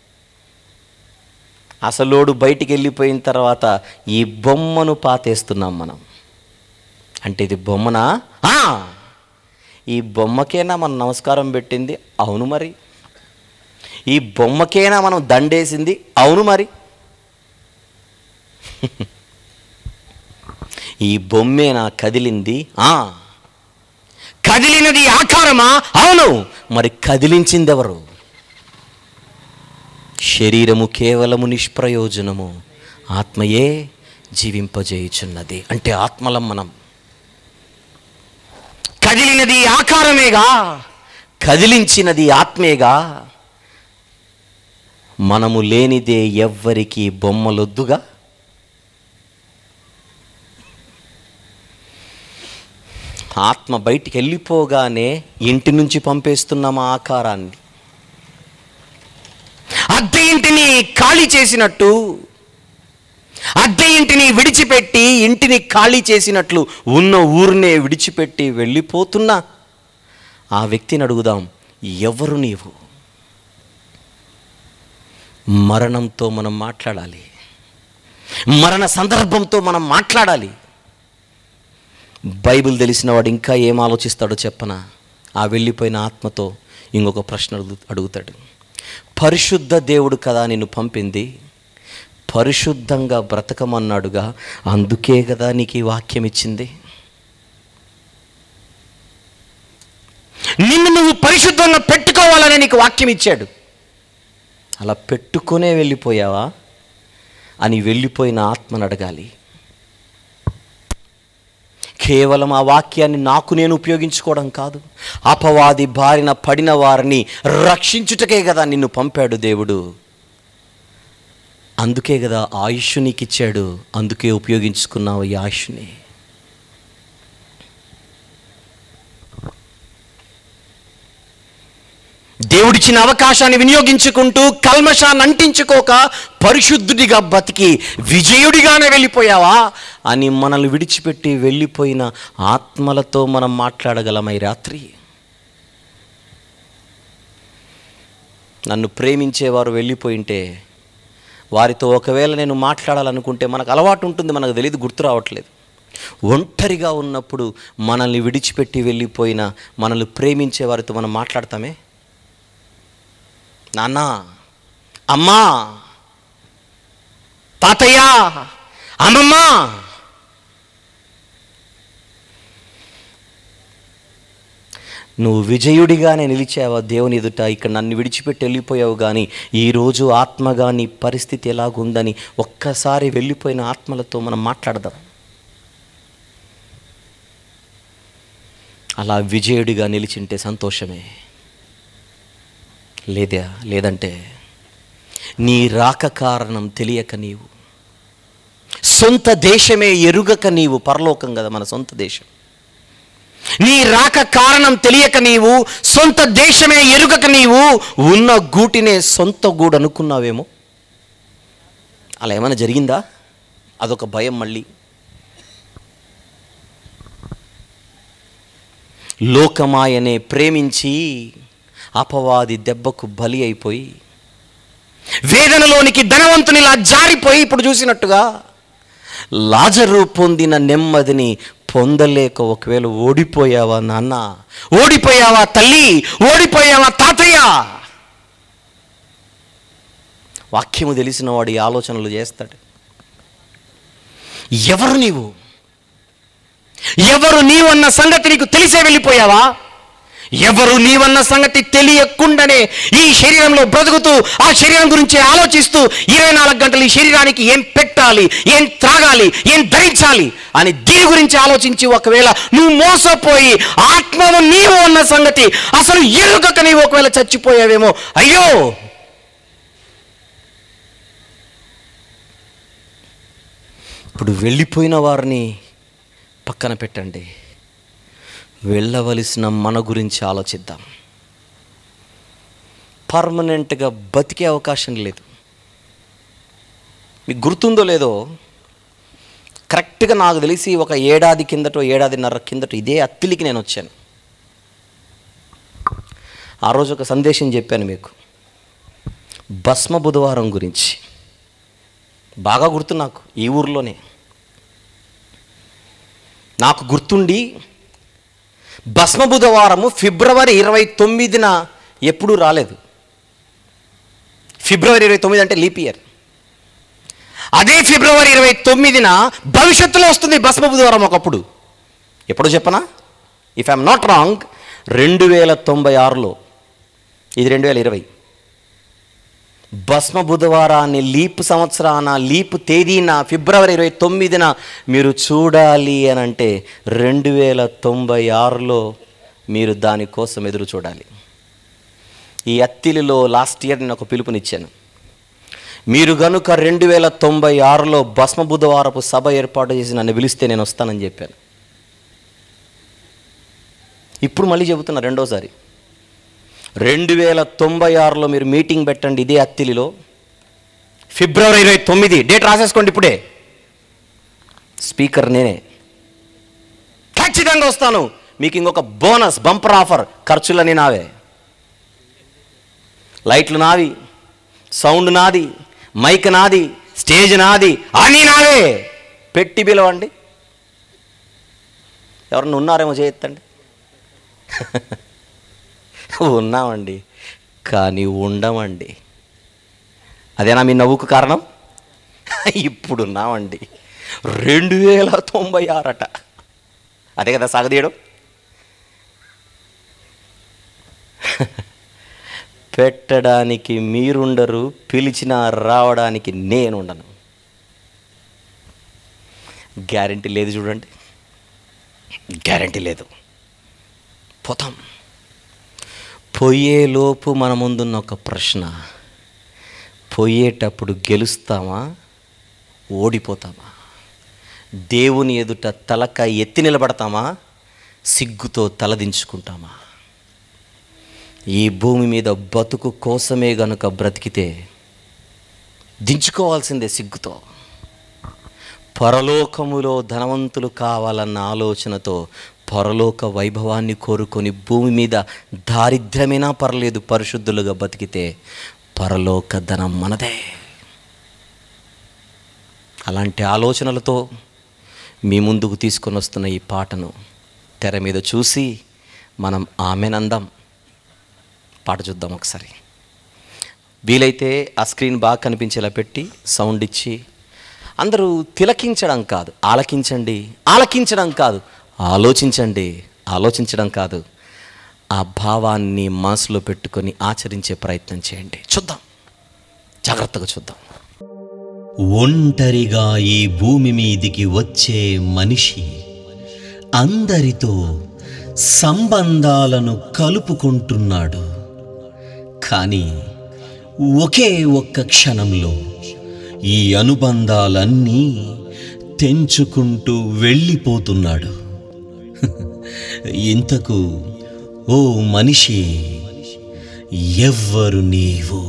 అసలోడు బయటికి వెళ్ళిపోయిన తర్వాత ఈ బొమ్మను పాతేస్తున్నాం మనం అంటే ఇది బొమ్మనా ఆ, ఈ బొమ్మకేనా మనం నమస్కారం పెట్టింది అవును మరి ఈ బొమ్మకేనా మనం దండేసింది అవును మరి ఈ బొమ్మేనా కదిలింది ఆ కదిలినది ఆకారమా అవును మరి కదిలించింది ఎవరు శరీరము కేవలము నిష్ప్రయోజనము ఆత్మయే జీవింపజేయుచున్నది అంటే ఆత్మలం మనం కదిలినది ఆకారమేగా కదిలించినది ఆత్మేగా మనము లేనిదే ఎవ్వరికి బొమ్మలొద్దుగా ఆత్మ బయటికి వెళ్ళిపోగానే ఇంటి నుంచి పంపేస్తున్నాం ఆ ఆకారాన్ని అద్దె ఇంటిని ఖాళీ చేసినట్టు అద్దె ఇంటిని విడిచిపెట్టి ఇంటిని ఖాళీ చేసినట్లు ఉన్న ఊరినే విడిచిపెట్టి వెళ్ళిపోతున్నా ఆ వ్యక్తిని అడుగుదాం ఎవరు నీవు మరణంతో మనం మాట్లాడాలి మరణ సందర్భంతో మనం మాట్లాడాలి బైబిల్ తెలిసిన వాడు ఇంకా ఏం ఆలోచిస్తాడో చెప్పనా ఆ వెళ్ళిపోయిన ఆత్మతో ఇంకొక ప్రశ్న అడుగు- అడుగుతాడు పరిశుద్ధ దేవుడు కదా నిన్ను పంపింది పరిశుద్ధంగా బ్రతకమన్నాడుగా అందుకే కదా నీకు ఈ వాక్యం ఇచ్చింది నిన్ను నువ్వు పరిశుద్ధంగా పెట్టుకోవాలని నీకు వాక్యం ఇచ్చాడు అలా పెట్టుకునే వెళ్ళిపోయావా అని వెళ్ళిపోయిన ఆత్మను అడగాలి కేవలం ఆ వాక్యాన్ని నాకు నేను ఉపయోగించుకోవడం కాదు అపవాది బారిన పడిన వారిని రక్షించుటకే కదా నిన్ను పంపాడు దేవుడు అందుకే కదా ఆయుష్ నీకు ఇచ్చాడు అందుకే ఉపయోగించుకున్నావు ఈ ఆయుష్ని దేవుడిచ్చిన అవకాశాన్ని వినియోగించుకుంటూ కల్మషాన్ని అంటించుకోక పరిశుద్ధుడిగా బతికి విజయుడిగానే వెళ్ళిపోయావా అని మనల్ని విడిచిపెట్టి వెళ్ళిపోయిన ఆత్మలతో మనం మాట్లాడగలమై రాత్రి నన్ను ప్రేమించేవారు వెళ్ళిపోయింటే వారితో ఒకవేళ నేను మాట్లాడాలనుకుంటే మనకు అలవాటు ఉంటుంది మనకు తెలియదు గుర్తు రావట్లేదు ఒంటరిగా ఉన్నప్పుడు మనల్ని విడిచిపెట్టి వెళ్ళిపోయిన మనల్ని ప్రేమించే వారితో మనం మాట్లాడతామే నాన్న అమ్మా తాతయ్య అమ్మమ్మ నువ్వు విజయుడిగానే నిలిచావా దేవుని ఎదుట ఇక్కడ నన్ను విడిచిపెట్టి వెళ్ళిపోయావు కానీ ఈరోజు ఆత్మగా నీ పరిస్థితి ఎలాగుందని ఒక్కసారి వెళ్ళిపోయిన ఆత్మలతో మనం మాట్లాడదాం అలా విజయుడిగా నిలిచింటే సంతోషమే లేదా లేదంటే నీ రాక కారణం తెలియక నీవు సొంత దేశమే ఎరుగక నీవు పరలోకం కదా మన సొంత దేశం నీ రాక కారణం తెలియక నీవు సొంత దేశమే ఎరుగక నీవు ఉన్న గూటినే సొంత గూడు అనుకున్నావేమో అలా ఏమైనా జరిగిందా అదొక భయం మళ్ళీ లోకమాయనే ప్రేమించి అపవాది దెబ్బకు బలి అయిపోయి వేదనలోనికి ధనవంతునిలా జారిపోయి ఇప్పుడు చూసినట్టుగా లాజరు పొందిన నెమ్మదిని పొందలేక ఒకవేళ ఓడిపోయావా నాన్న ఓడిపోయావా తల్లి ఓడిపోయావా తాతయ్య వాక్యము తెలిసిన వాడు ఈ ఆలోచనలు చేస్తాడు ఎవరు నీవు ఎవరు నీవన్న సంగతి నీకు తెలిసే వెళ్ళిపోయావా ఎవరు నీవన్న సంగతి తెలియకుండానే ఈ శరీరంలో బ్రతుకుతూ ఆ శరీరం గురించి ఆలోచిస్తూ ఇరవై నాలుగు గంటలు ఈ శరీరానికి ఏం పెట్టాలి ఏం త్రాగాలి ఏం ధరించాలి అని దీని గురించి ఆలోచించి ఒకవేళ నువ్వు మోసపోయి ఆత్మను నీవు అన్న సంగతి అసలు ఎరుగక నీవు ఒకవేళ చచ్చిపోయావేమో అయ్యో ఇప్పుడు వెళ్ళిపోయిన వారిని పక్కన పెట్టండి వెళ్ళవలసిన మన గురించి ఆలోచిద్దాం పర్మనెంట్గా బతికే అవకాశం లేదు మీకు గుర్తుందో లేదో కరెక్ట్గా నాకు తెలిసి ఒక ఏడాది కిందటో ఏడాదిన్నర కిందటో ఇదే అత్తిలికి నేను వచ్చాను ఆ రోజు ఒక సందేశం చెప్పాను మీకు భస్మ బుధవారం గురించి బాగా గుర్తు నాకు ఈ ఊర్లోనే నాకు గుర్తుండి భస్మ బుధవారము ఫిబ్రవరి ఇరవై తొమ్మిదిన ఎప్పుడూ రాలేదు ఫిబ్రవరి ఇరవై తొమ్మిది అంటే లీప్ ఇయర్ అదే ఫిబ్రవరి ఇరవై తొమ్మిదిన భవిష్యత్తులో వస్తుంది భస్మ బుధవారం ఒకప్పుడు ఎప్పుడు చెప్పనా ఇఫ్ ఐఎమ్ నాట్ రాంగ్ రెండు వేల తొంభై ఆరులో ఇది రెండు వేల ఇరవై భస్మ బుధవారాన్ని లీప్ సంవత్సరాన లీప్ తేదీన ఫిబ్రవరి ఇరవై తొమ్మిదిన మీరు చూడాలి అని అంటే రెండు వేల తొంభై ఆరులో మీరు దానికోసం ఎదురు చూడాలి ఈ అత్తిలిలో లాస్ట్ ఇయర్ నేను ఒక పిలుపునిచ్చాను మీరు గనుక రెండు వేల తొంభై ఆరులో భస్మ బుధవారపు సభ ఏర్పాటు చేసి నన్ను పిలిస్తే నేను వస్తానని చెప్పాను ఇప్పుడు మళ్ళీ చెబుతున్నా రెండోసారి రెండు వేల తొంభై ఆరులో మీరు మీటింగ్ పెట్టండి ఇదే అత్తిలిలో ఫిబ్రవరి ఇరవై తొమ్మిది డేట్ రాసేసుకోండి ఇప్పుడే స్పీకర్ నేనే ఖచ్చితంగా వస్తాను మీకు ఇంకొక బోనస్ బంపర్ ఆఫర్ ఖర్చులన్నీ నావే లైట్లు నావి సౌండ్ నాది మైక్ నాది స్టేజ్ నాది అన్నీ నావే పెట్టి పిలవండి ఎవరన్నా ఉన్నారేమో చేయొద్దండి ఉన్నామండి కానీ ఉండమండి అదేనా మీ నవ్వుకు కారణం ఇప్పుడు ఉన్నామండి రెండు వేల తొంభై ఆరట అదే కదా సాగదీయడం పెట్టడానికి మీరుండరు పిలిచిన రావడానికి నేనుండను గ్యారంటీ లేదు చూడండి గ్యారంటీ లేదు పోతాం పోయేలోపు మన ముందున్న ఒక ప్రశ్న పోయేటప్పుడు గెలుస్తామా ఓడిపోతామా దేవుని ఎదుట తలక ఎత్తి నిలబడతామా సిగ్గుతో తలదించుకుంటామా ఈ భూమి మీద బతుకు కోసమే గనుక బ్రతికితే దించుకోవాల్సిందే సిగ్గుతో పరలోకములో ధనవంతులు కావాలన్న ఆలోచనతో పరలోక వైభవాన్ని కోరుకొని భూమి మీద దారిద్ర్యమైనా పర్లేదు పరిశుద్ధులుగా బతికితే పరలోక ధనం మనదే అలాంటి ఆలోచనలతో మీ ముందుకు తీసుకొని వస్తున్న ఈ పాటను తెర మీద చూసి మనం ఆమెనందాం పాట చూద్దాం ఒకసారి వీలైతే ఆ స్క్రీన్ బాగా కనిపించేలా పెట్టి సౌండ్ ఇచ్చి అందరూ తిలకించడం కాదు ఆలకించండి ఆలకించడం కాదు ఆలోచించండి ఆలోచించడం కాదు ఆ భావాన్ని మనసులో పెట్టుకొని ఆచరించే ప్రయత్నం చేయండి చూద్దాం జాగ్రత్తగా చూద్దాం ఒంటరిగా ఈ భూమి మీదికి వచ్చే మనిషి అందరితో సంబంధాలను కలుపుకుంటున్నాడు కానీ ఒకే ఒక్క క్షణంలో ఈ అనుబంధాలన్నీ తెంచుకుంటూ వెళ్ళిపోతున్నాడు ఇంతకు ఓ మనిషి ఎవ్వరు నీవు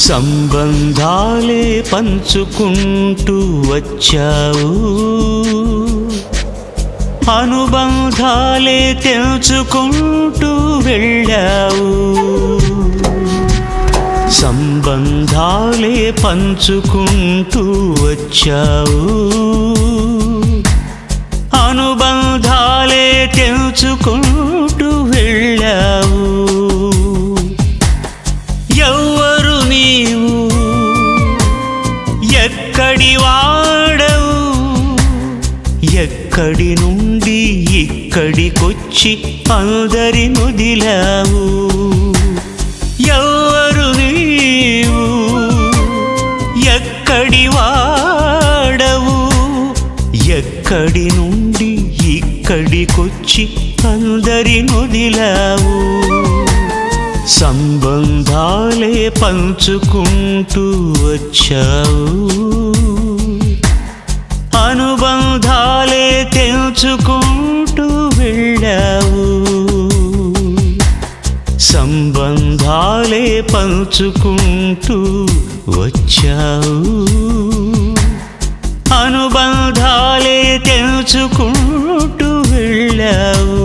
సంబంధాలే పంచుకుంటూ వచ్చావు అనుబంధాలే తెంచుకుంటూ వెళ్ళావు సంబంధాలే పంచుకుంటూ వచ్చావు అనుబంధాలే తెంచుకుంటూ వెళ్ళావు ఎవ్వరు నీవు ఎక్కడి వాడవు ఎక్కడి నుండి ఇక్కడికొచ్చి అందరి నుదిలావు ఎవ్వరు నీవు ఎక్కడి వాడవు ఎక్కడి నుండి ఇక్కడికొచ్చి అందరి నుదిలావు సంబంధాలే పంచుకుంటూ వచ్చావు అనుబంధాలే తెంచుకుంటూ వెళ్ళావు సంబంధాలే పంచుకుంటూ వచ్చావు అనుబంధాలే తెంచుకుంటూ వెళ్ళావు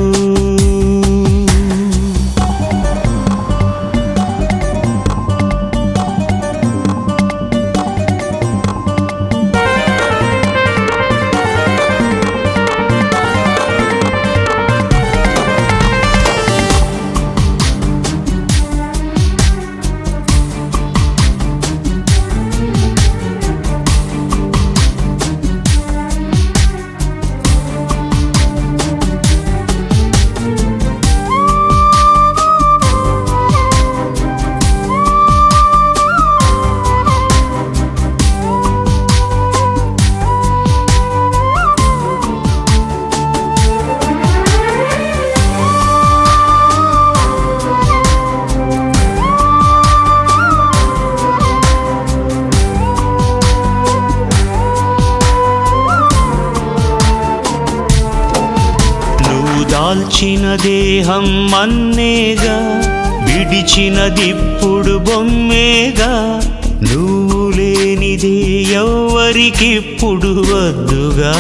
నువ్వు దాల్చిన దేహం మన్నేగా విడిచినదిప్పుడు బొమ్మేగా నువ్వు లేనిదే ఎవ్వరికిప్పుడు వద్దుగా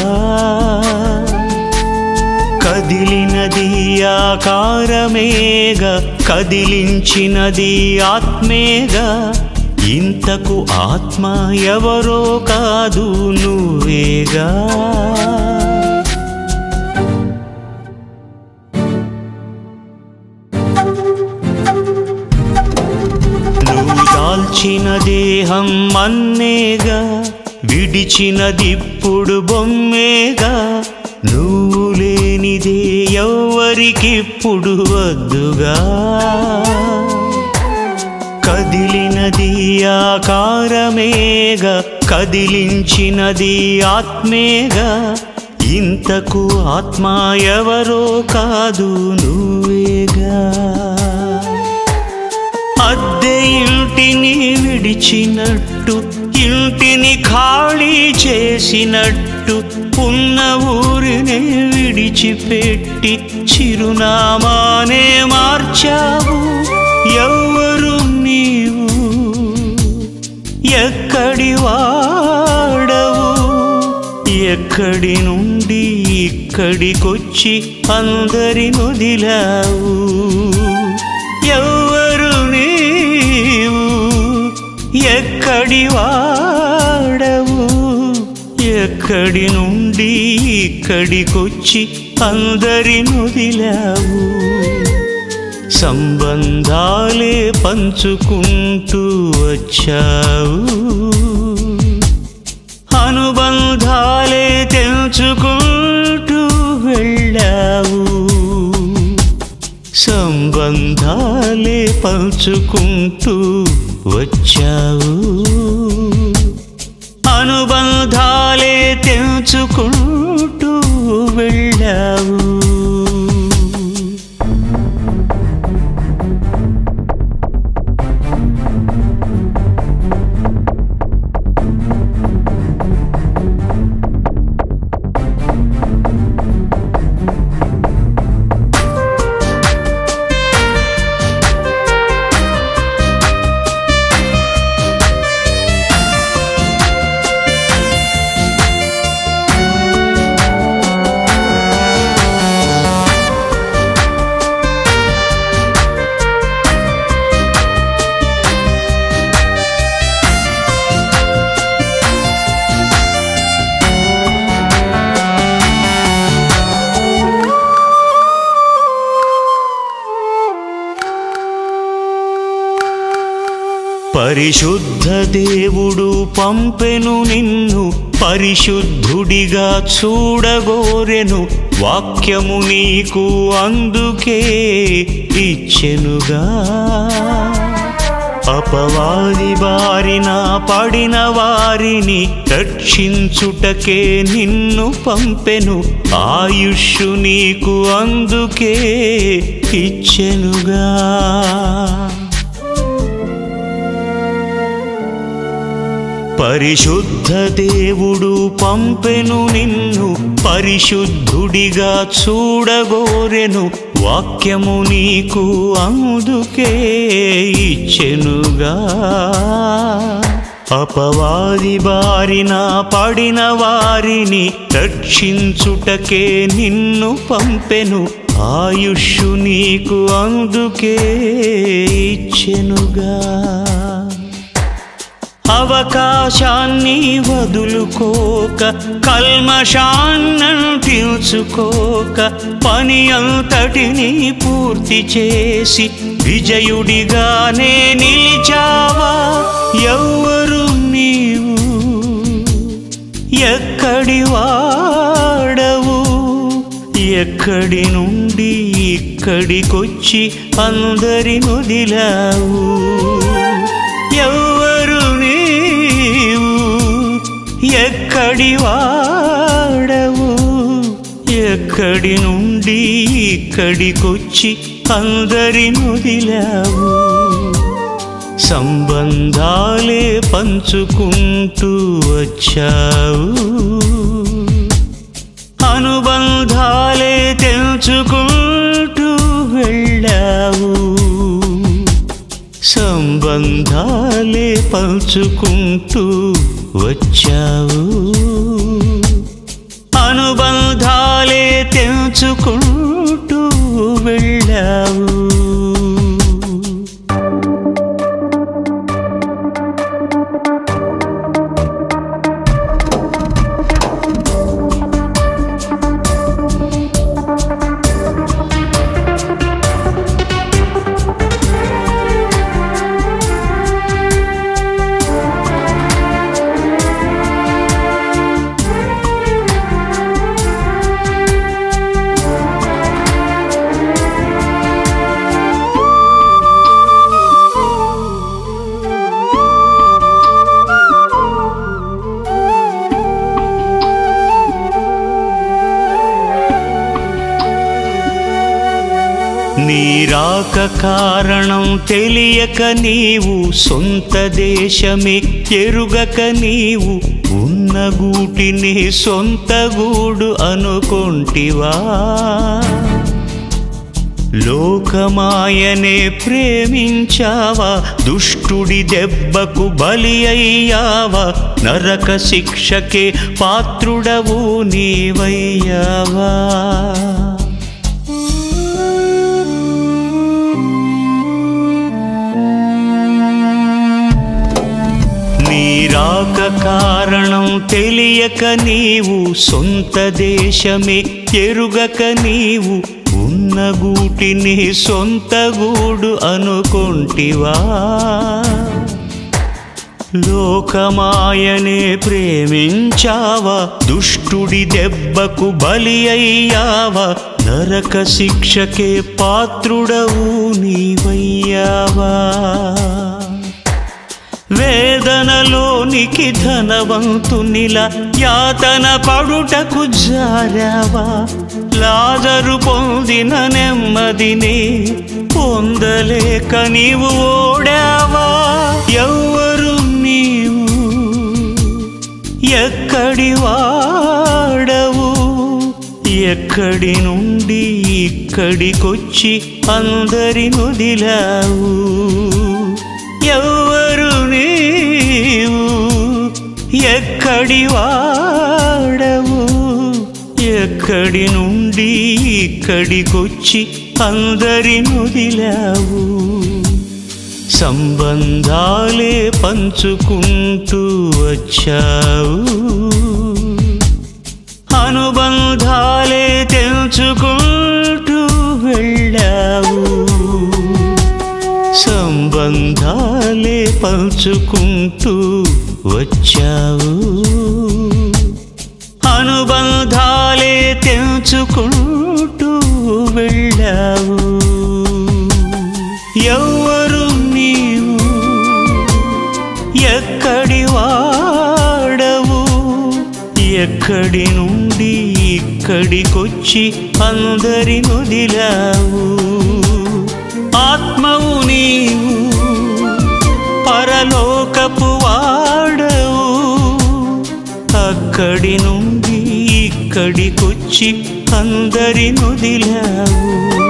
కదిలినది ఆకారమేగా కదిలించినది ఆత్మేగా ఇంతకు ఆత్మ ఎవరో కాదు నువ్వేగా నువ్వు దాల్చిన దేహం మన్నేగా విడిచినదిప్పుడు బొమ్మేగా నువ్వు లేనిదే ఎవ్వరికిప్పుడు వద్దుగా కదిలినది ఆకారమేగా కదిలించినది ఆత్మేగా ఇంతకు ఆత్మ ఎవరో కాదు నువ్వేగా అద్దె ఇంటిని విడిచినట్టు ఇంటిని ఖాళీ చేసినట్టు ఉన్న ఊరిని విడిచిపెట్టి చిరునామానే మార్చావు ఎవరు నీవు ఎక్కడి వాడవు ఎక్కడి నుండి ఇక్కడికొచ్చి అందరి నుదిలావు ఎవరు నీవు ఎక్కడి వాడవు ఎక్కడి నుండి ఇక్కడికొచ్చి అందరి నుదిలావు సంబంధాలే పంచుకుంటూ వచ్చావు అనుబంధాలే తెంచుకుంటూ వెళ్ళావు సంబంధాలే పంచుకుంటూ వచ్చావు అనుబంధాలే తెంచుకుంటూ వెళ్ళావు పరిశుద్ధ దేవుడు పంపెను నిన్ను పరిశుద్ధుడిగా చూడగోరెను వాక్యము నీకు అందుకే ఇచ్చెనుగా అపవాది బారిన పడిన వారిని రక్షించుటకే నిన్ను పంపెను ఆయుష్షు నీకు అందుకే ఇచ్చెనుగా పరిశుద్ధ దేవుడు పంపెను నిన్ను పరిశుద్ధుడిగా చూడగోరెను వాక్యము నీకు అందుకే ఇచ్చెనుగా అపవాది బారిన పడిన వారిని రక్షించుటకే నిన్ను పంపెను ఆయుష్షు నీకు అందుకే ఇచ్చెనుగా అవకాశాన్ని వదులుకోక కల్మషాన్నంటించుకోక పని అంతటిని పూర్తి చేసి విజయుడిగానే నిలిచావా ఎవ్వరు నీవు ఎక్కడి వాడవు ఎక్కడి నుండి ఇక్కడికొచ్చి అందరి నుదిలావు ఎవ్వరు నీవు ఎక్కడి వాడవు ఎక్కడి నుండి ఇక్కడికొచ్చి అందరి నుదిలావు సంబంధాలే పంచుకుంటూ వచ్చావు అనుబంధాలే తెంచుకుంటూ వెళ్ళావు సంబంధాలే పంచుకుంటూ వచ్చావు అనుబంధాలే తెంచుకుంటూ వెళ్ళావు నీ రాక కారణం తెలియక నీవు సొంత దేశమే ఎరుగక నీవు ఉన్న గూటిని సొంత గూడు అనుకొంటివా లోకమాయనే ప్రేమించావా దుష్టుడి దెబ్బకు బలి అయ్యావా నరక శిక్షకే పాత్రుడవు నీవయ్యావా నీ రాక కారణం తెలియక నీవు సొంత దేశమే ఎరుగక నీవు ఉన్న గూటిని సొంత గూడు అనుకొంటివా లోకమాయనే ప్రేమించావా దుష్టుడి దెబ్బకు బలి అయ్యావా నరక శిక్షకే పాత్రుడవు నీవయ్యావా వేదనలోనికి ధనవంతునిలా యాతన పడుటకు జారావా లాజరు పొందిన నెమ్మదిని పొందలేక నీవు ఓడావా ఎవ్వరు నీవు ఎక్కడి వాడవు ఎక్కడి నుండి ఇక్కడికొచ్చి అందరి నుదిలావు ఎవ్వరు నీవు ఎక్కడి వాడవు ఎక్కడి నుండి ఇక్కడికొచ్చి అందరి నుదిలావు సంబంధాలే పంచుకుంటూ వచ్చావు అనుబంధాలే తెంచుకుంటూ వెళ్ళావు సంబ అనుబంధాలే పంచుకుంటూ వచ్చావు అనుబంధాలే తెంచుకుంటూ వెళ్ళావు ఎవరు నీవు ఎక్కడి వాడవు ఎక్కడి నుండి ఇక్కడికొచ్చి అందరి నుదిలావు ఆత్మవు నీవు పరలోకపు వాడవు అక్కడి నుండి ఇక్కడికొచ్చి అందరి నుదిలావు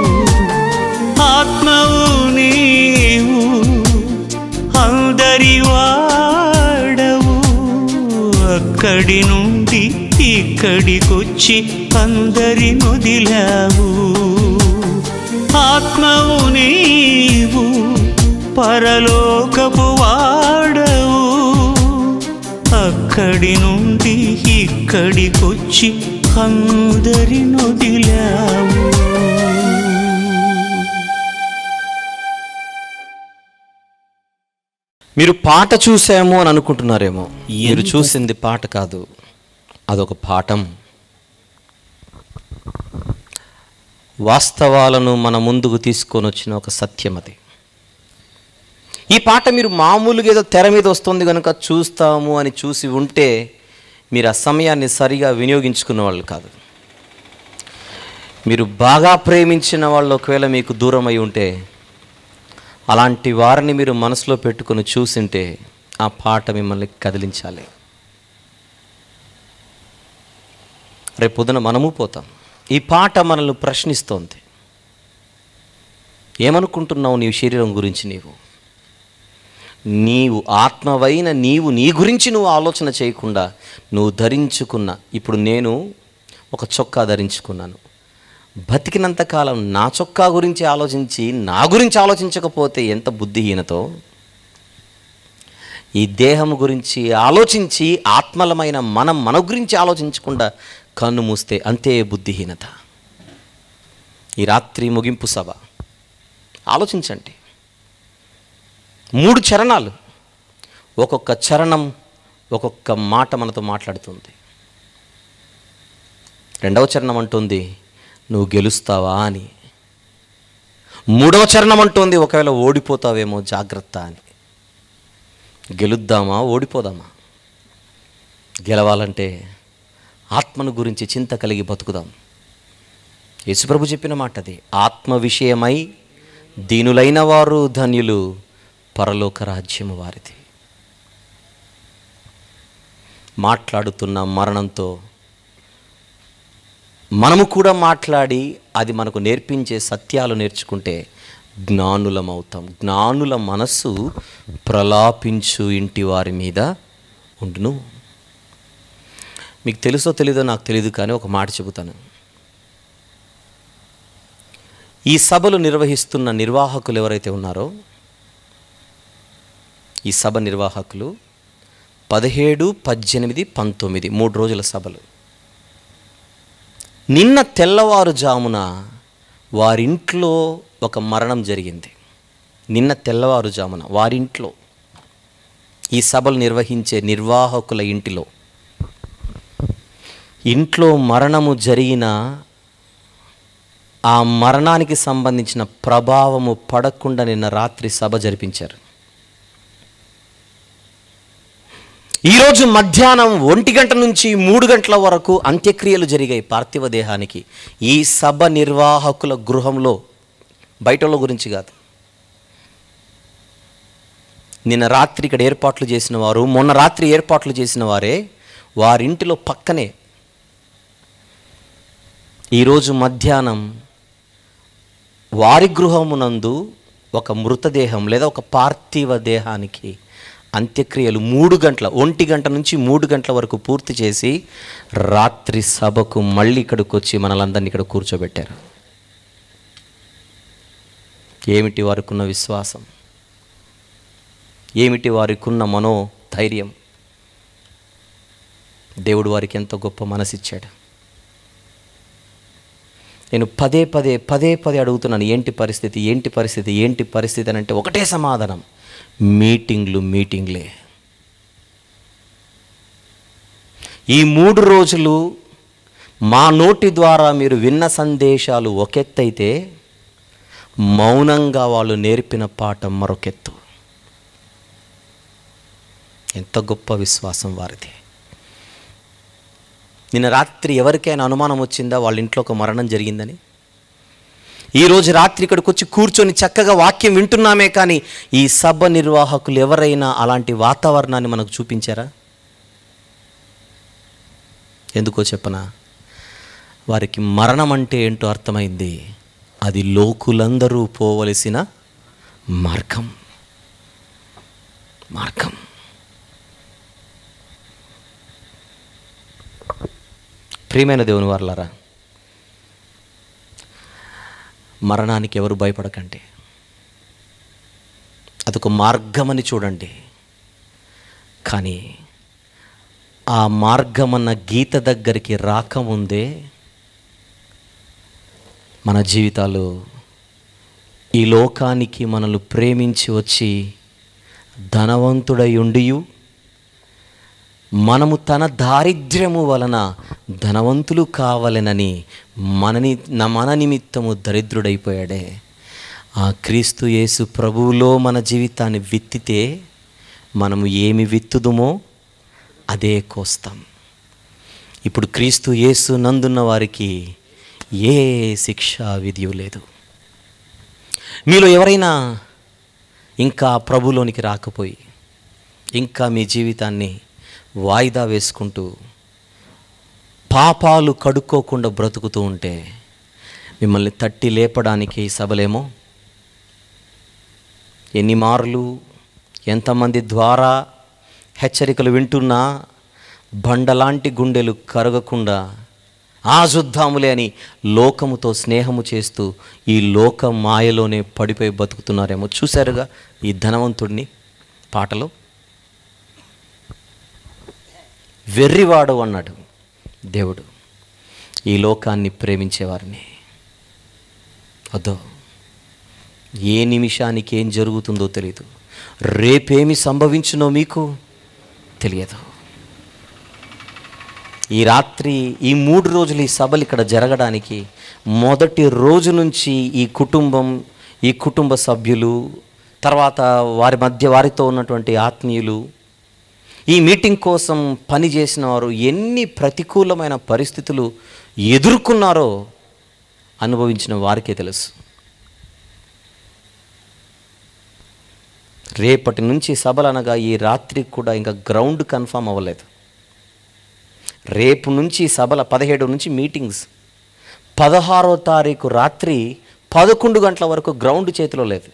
ఆత్మవు నీవు అందరి వాడవు అక్కడి నుండి ఇక్కడికొచ్చి అందరి నుదిలావు ఆత్మవు నీవు పరలోకపు వాడవు అక్కడి నుండి ఇక్కడికొచ్చి అందరి నుదిలావు మీరు పాట చూసాము అని అనుకుంటున్నారేమో మీరు ఎంత- చూసింది పాట కాదు అదొక పాఠం వాస్తవాలను మన ముందుకు తీసుకొని వచ్చిన ఒక సత్యం అది ఈ పాట మీరు మామూలుగా ఏదో తెర మీద వస్తుంది కనుక చూస్తాము అని చూసి ఉంటే మీరు ఆ సమయాన్ని సరిగా వినియోగించుకున్న వాళ్ళు కాదు మీరు బాగా ప్రేమించిన వాళ్ళు ఒకవేళ మీకు దూరం అయి ఉంటే అలాంటి వారిని మీరు మనసులో పెట్టుకొని చూసింటే ఆ పాట మిమ్మల్ని కదిలించాలి రేపు పొద్దున మనము పోతాం ఈ పాట మనల్ని ప్రశ్నిస్తోంది ఏమనుకుంటున్నావు నీ శరీరం గురించి నీవు నీవు ఆత్మవైన నీవు నీ గురించి నువ్వు ఆలోచన చేయకుండా నువ్వు ధరించుకున్న ఇప్పుడు నేను ఒక చొక్కా ధరించుకున్నాను బతికినంతకాలం నా చొక్కా గురించి ఆలోచించి నా గురించి ఆలోచించకపోతే ఎంత బుద్ధిహీనతో ఈ దేహం గురించి ఆలోచించి ఆత్మలమైన మనం మన గురించి ఆలోచించకుండా కన్ను మూస్తే అంతే బుద్ధిహీనత ఈ రాత్రి ముగింపు సభ ఆలోచించండి మూడు చరణాలు ఒక్కొక్క చరణం ఒక్కొక్క మాట మనతో మాట్లాడుతుంది రెండవ చరణం అంటుంది నువ్వు గెలుస్తావా అని మూడవ చరణం అంటుంది ఒకవేళ ఓడిపోతావేమో జాగ్రత్త అని గెలుద్దామా ఓడిపోదామా గెలవాలంటే ఆత్మను గురించి చింత కలిగి బతుకుదాం యేసుప్రభు చెప్పిన మాట అది ఆత్మ విషయమై దీనులైన వారు ధన్యులు పరలోక రాజ్యము వారిది మాట్లాడుతున్న మరణంతో మనము కూడా మాట్లాడి అది మనకు నేర్పించే సత్యాలు నేర్చుకుంటే జ్ఞానులమవుతాం జ్ఞానుల మనస్సు ప్రలాపించు ఇంటి వారి మీద ఉండును మీకు తెలుసో తెలీదో నాకు తెలియదు కానీ ఒక మాట చెబుతాను ఈ సభలు నిర్వహిస్తున్న నిర్వాహకులు ఎవరైతే ఉన్నారో ఈ సభ నిర్వాహకులు పదిహేడు పద్దెనిమిది పంతొమ్మిది మూడు రోజుల సభలు నిన్న తెల్లవారుజామున వారింట్లో ఒక మరణం జరిగింది నిన్న తెల్లవారుజామున వారింట్లో ఈ సభలు నిర్వహించే నిర్వాహకుల ఇంటిలో ఇంట్లో మరణము జరిగిన ఆ మరణానికి సంబంధించిన ప్రభావము పడకుండా నిన్న రాత్రి సభ జరిపించారు ఈరోజు మధ్యాహ్నం ఒంటి గంట నుంచి మూడు గంటల వరకు అంత్యక్రియలు జరిగాయి పార్థివ దేహానికి ఈ సభ నిర్వాహకుల గృహంలో బయటలో గురించి కాదు నిన్న రాత్రి ఇక్కడ ఏర్పాట్లు చేసిన వారు మొన్న రాత్రి ఏర్పాట్లు చేసిన వారే వారింటిలో పక్కనే ఈరోజు మధ్యాహ్నం వారి గృహమునందు ఒక మృతదేహం లేదా ఒక పార్థివ దేహానికి అంత్యక్రియలు మూడు గంటల ఒంటి గంట నుంచి మూడు గంటల వరకు పూర్తి చేసి రాత్రి సభకు మళ్ళీ ఇక్కడికి వచ్చి మనలందరినీ ఇక్కడ కూర్చోబెట్టారు ఏమిటి వారికున్న విశ్వాసం ఏమిటి వారికున్న మనో ధైర్యం దేవుడు వారికి ఎంతో గొప్ప మనసిచ్చాడు నేను పదే పదే పదే పదే అడుగుతున్నాను ఏంటి పరిస్థితి ఏంటి పరిస్థితి ఏంటి పరిస్థితి అని అంటే ఒకటే సమాధానం మీటింగ్లు మీటింగ్లే ఈ మూడు రోజులు మా నోటి ద్వారా మీరు విన్న సందేశాలు ఒకెత్తైతే మౌనంగా వాళ్ళు నేర్పిన పాఠం మరొకెత్తు ఎంత గొప్ప విశ్వాసం వారిది నిన్న రాత్రి ఎవరికైనా అనుమానం వచ్చిందా వాళ్ళ ఇంట్లో ఒక మరణం జరిగిందని ఈరోజు రాత్రి ఇక్కడికి వచ్చి కూర్చొని చక్కగా వాక్యం వింటున్నామే కానీ ఈ సభ నిర్వాహకులు ఎవరైనా అలాంటి వాతావరణాన్ని మనకు చూపించారా ఎందుకో చెప్పనా వారికి మరణం అంటే ఏంటో అర్థమైంది అది లోకులందరూ పోవలసిన మార్గం మార్గం ప్రియమైన దేవుని వారలారా మరణానికి ఎవరు భయపడకండి అదొక మార్గమని చూడండి కానీ ఆ మార్గమన్న గీత దగ్గరికి రాకముందే మన జీవితాలు ఈ లోకానికి మనల్ని ప్రేమించి వచ్చి ధనవంతుడై ఉండియు మనము తన దారిద్ర్యము వలన ధనవంతులు కావాలనని మనని న- మన నిమిత్తము దరిద్రుడైపోయాడే ఆ క్రీస్తు యేసు ప్రభువులో మన జీవితాన్ని విత్తితే మనము ఏమి విత్తుదుమో అదే కోస్తాం ఇప్పుడు క్రీస్తు యేసు నందున్న వారికి ఏ శిక్షా విధియు లేదు మీలో ఎవరైనా ఇంకా ప్రభులోనికి రాకపోయి ఇంకా మీ జీవితాన్ని వాయిదా వేసుకుంటూ పాపాలు కడుక్కోకుండా బ్రతుకుతూ ఉంటే మిమ్మల్ని తట్టి లేపడానికి ఈ సభలేమో ఎన్ని మార్లు ఎంతమంది ద్వారా హెచ్చరికలు వింటున్నా బండలాంటి గుండెలు కరగకుండా ఆ శుద్ధాములే అని లోకముతో స్నేహము చేస్తూ ఈ లోక మాయలోనే పడిపోయి బతుకుతున్నారేమో చూశారుగా ఈ ధనవంతుడిని పాటలో వెర్రివాడు అన్నాడు దేవుడు ఈ లోకాన్ని ప్రేమించేవారిని వద్దో ఏ నిమిషానికి ఏం జరుగుతుందో తెలియదు రేపేమి సంభవించునో మీకు తెలియదు ఈ రాత్రి ఈ మూడు రోజులు ఈ సభలు ఇక్కడ జరగడానికి మొదటి రోజు నుంచి ఈ కుటుంబం ఈ కుటుంబ సభ్యులు తర్వాత వారి మధ్య వారితో ఉన్నటువంటి ఆత్మీయులు ఈ మీటింగ్ కోసం పని చేసిన వారు ఎన్ని ప్రతికూలమైన పరిస్థితులు ఎదుర్కొన్నారో అనుభవించిన వారికే తెలుసు రేపటి నుంచి సభలు అనగా ఈ రాత్రికి కూడా ఇంకా గ్రౌండ్ కన్ఫర్మ్ అవ్వలేదు రేపు నుంచి సభల పదిహేడు నుంచి మీటింగ్స్ పదహారో తారీఖు రాత్రి పదకొండు గంటల వరకు గ్రౌండ్ చేతిలో లేదు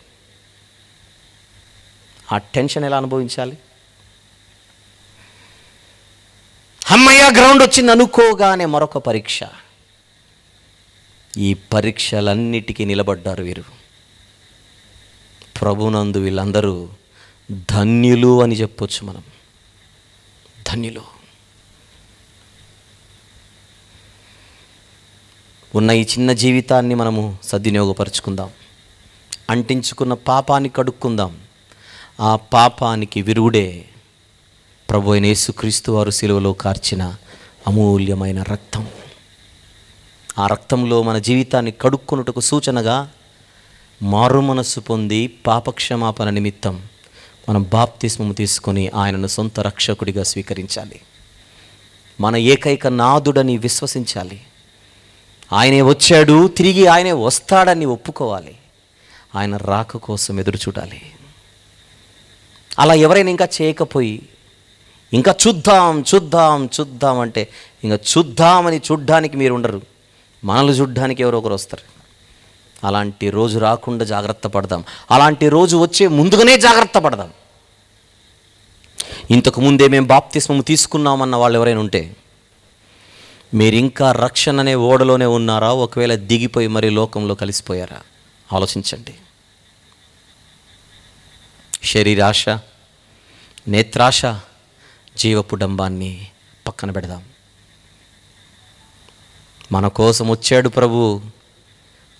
ఆ టెన్షన్ ఎలా అనుభవించాలి అమ్మయ్య గ్రౌండ్ వచ్చింది అనుకోగానే మరొక పరీక్ష ఈ పరీక్షలన్నిటికీ నిలబడ్డారు వీరు ప్రభునందు వీళ్ళందరూ ధన్యులు అని చెప్పొచ్చు మనం ధన్యులు ఉన్న ఈ చిన్న జీవితాన్ని మనము సద్వినియోగపరుచుకుందాం అంటించుకున్న పాపాన్ని కడుక్కుందాం ఆ పాపానికి విరుగుడే ప్రభు అయిన యేసుక్రీస్తు వారు శిలువలో కార్చిన అమూల్యమైన రక్తం ఆ రక్తంలో మన జీవితాన్ని కడుక్కున్నటకు సూచనగా మారు మనస్సు పొంది పాపక్షమాపణ నిమిత్తం మనం బాప్తిస్మము తీసుకొని ఆయనను సొంత రక్షకుడిగా స్వీకరించాలి మన ఏకైక నాదుడని విశ్వసించాలి ఆయనే వచ్చాడు తిరిగి ఆయనే వస్తాడని ఒప్పుకోవాలి ఆయన రాక కోసం ఎదురు చూడాలి అలా ఎవరైనా ఇంకా చేయకపోయి ఇంకా చూద్దాం చూద్దాం చూద్దాం అంటే ఇంకా చూద్దామని చూడ్డానికి మీరు ఉండరు మనల్ని చూడ్డానికి ఎవరో ఒకరు వస్తారు అలాంటి రోజు రాకుండా జాగ్రత్త పడదాం అలాంటి రోజు వచ్చే ముందుగానే జాగ్రత్త పడదాం ఇంతకు ముందే మేము బాప్తిస్మము తీసుకున్నామన్న వాళ్ళు ఎవరైనా ఉంటే మీరు ఇంకా రక్షణ అనే ఓడలోనే ఉన్నారా ఒకవేళ దిగిపోయి మరి లోకంలో కలిసిపోయారా ఆలోచించండి శరీరాశ నేత్రాశ జీవపు డంబాన్ని పక్కన పెడదాం మన కోసం వచ్చాడు ప్రభు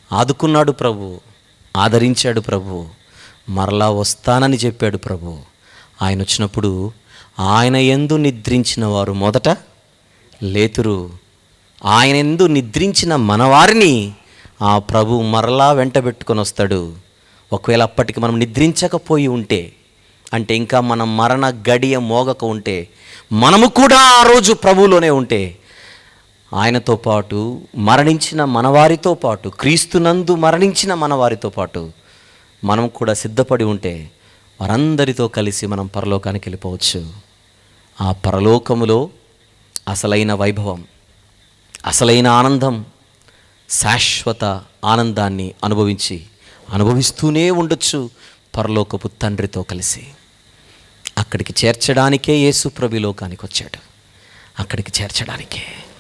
ఆదుకున్నాడు ప్రభు ఆదరించాడు ప్రభు మరలా వస్తానని చెప్పాడు ప్రభు ఆయన వచ్చినప్పుడు ఆయన ఎందు నిద్రించిన వారు మొదట లేతురు ఆయన ఎందు నిద్రించిన మనవారిని ఆ ప్రభు మరలా వెంట పెట్టుకొని వస్తాడు ఒకవేళ అప్పటికి మనం నిద్రించకపోయి ఉంటే అంటే ఇంకా మన మరణ గడియ మోగక ఉంటే మనము కూడా ఆ రోజు ప్రభువులోనే ఉంటే ఆయనతో పాటు మరణించిన మనవారితో పాటు క్రీస్తునందు మరణించిన మనవారితో పాటు మనం కూడా సిద్ధపడి ఉంటే వారందరితో కలిసి మనం పరలోకానికి వెళ్ళిపోవచ్చు ఆ పరలోకములో అసలైన వైభవం అసలైన ఆనందం శాశ్వత ఆనందాన్ని అనుభవించి అనుభవిస్తూనే ఉండొచ్చు పరలోకపు తండ్రితో కలిసి అక్కడికి చేర్చడానికే యేసు ప్రభు ఈ లోకానికి వచ్చాడు అక్కడికి చేర్చడానికే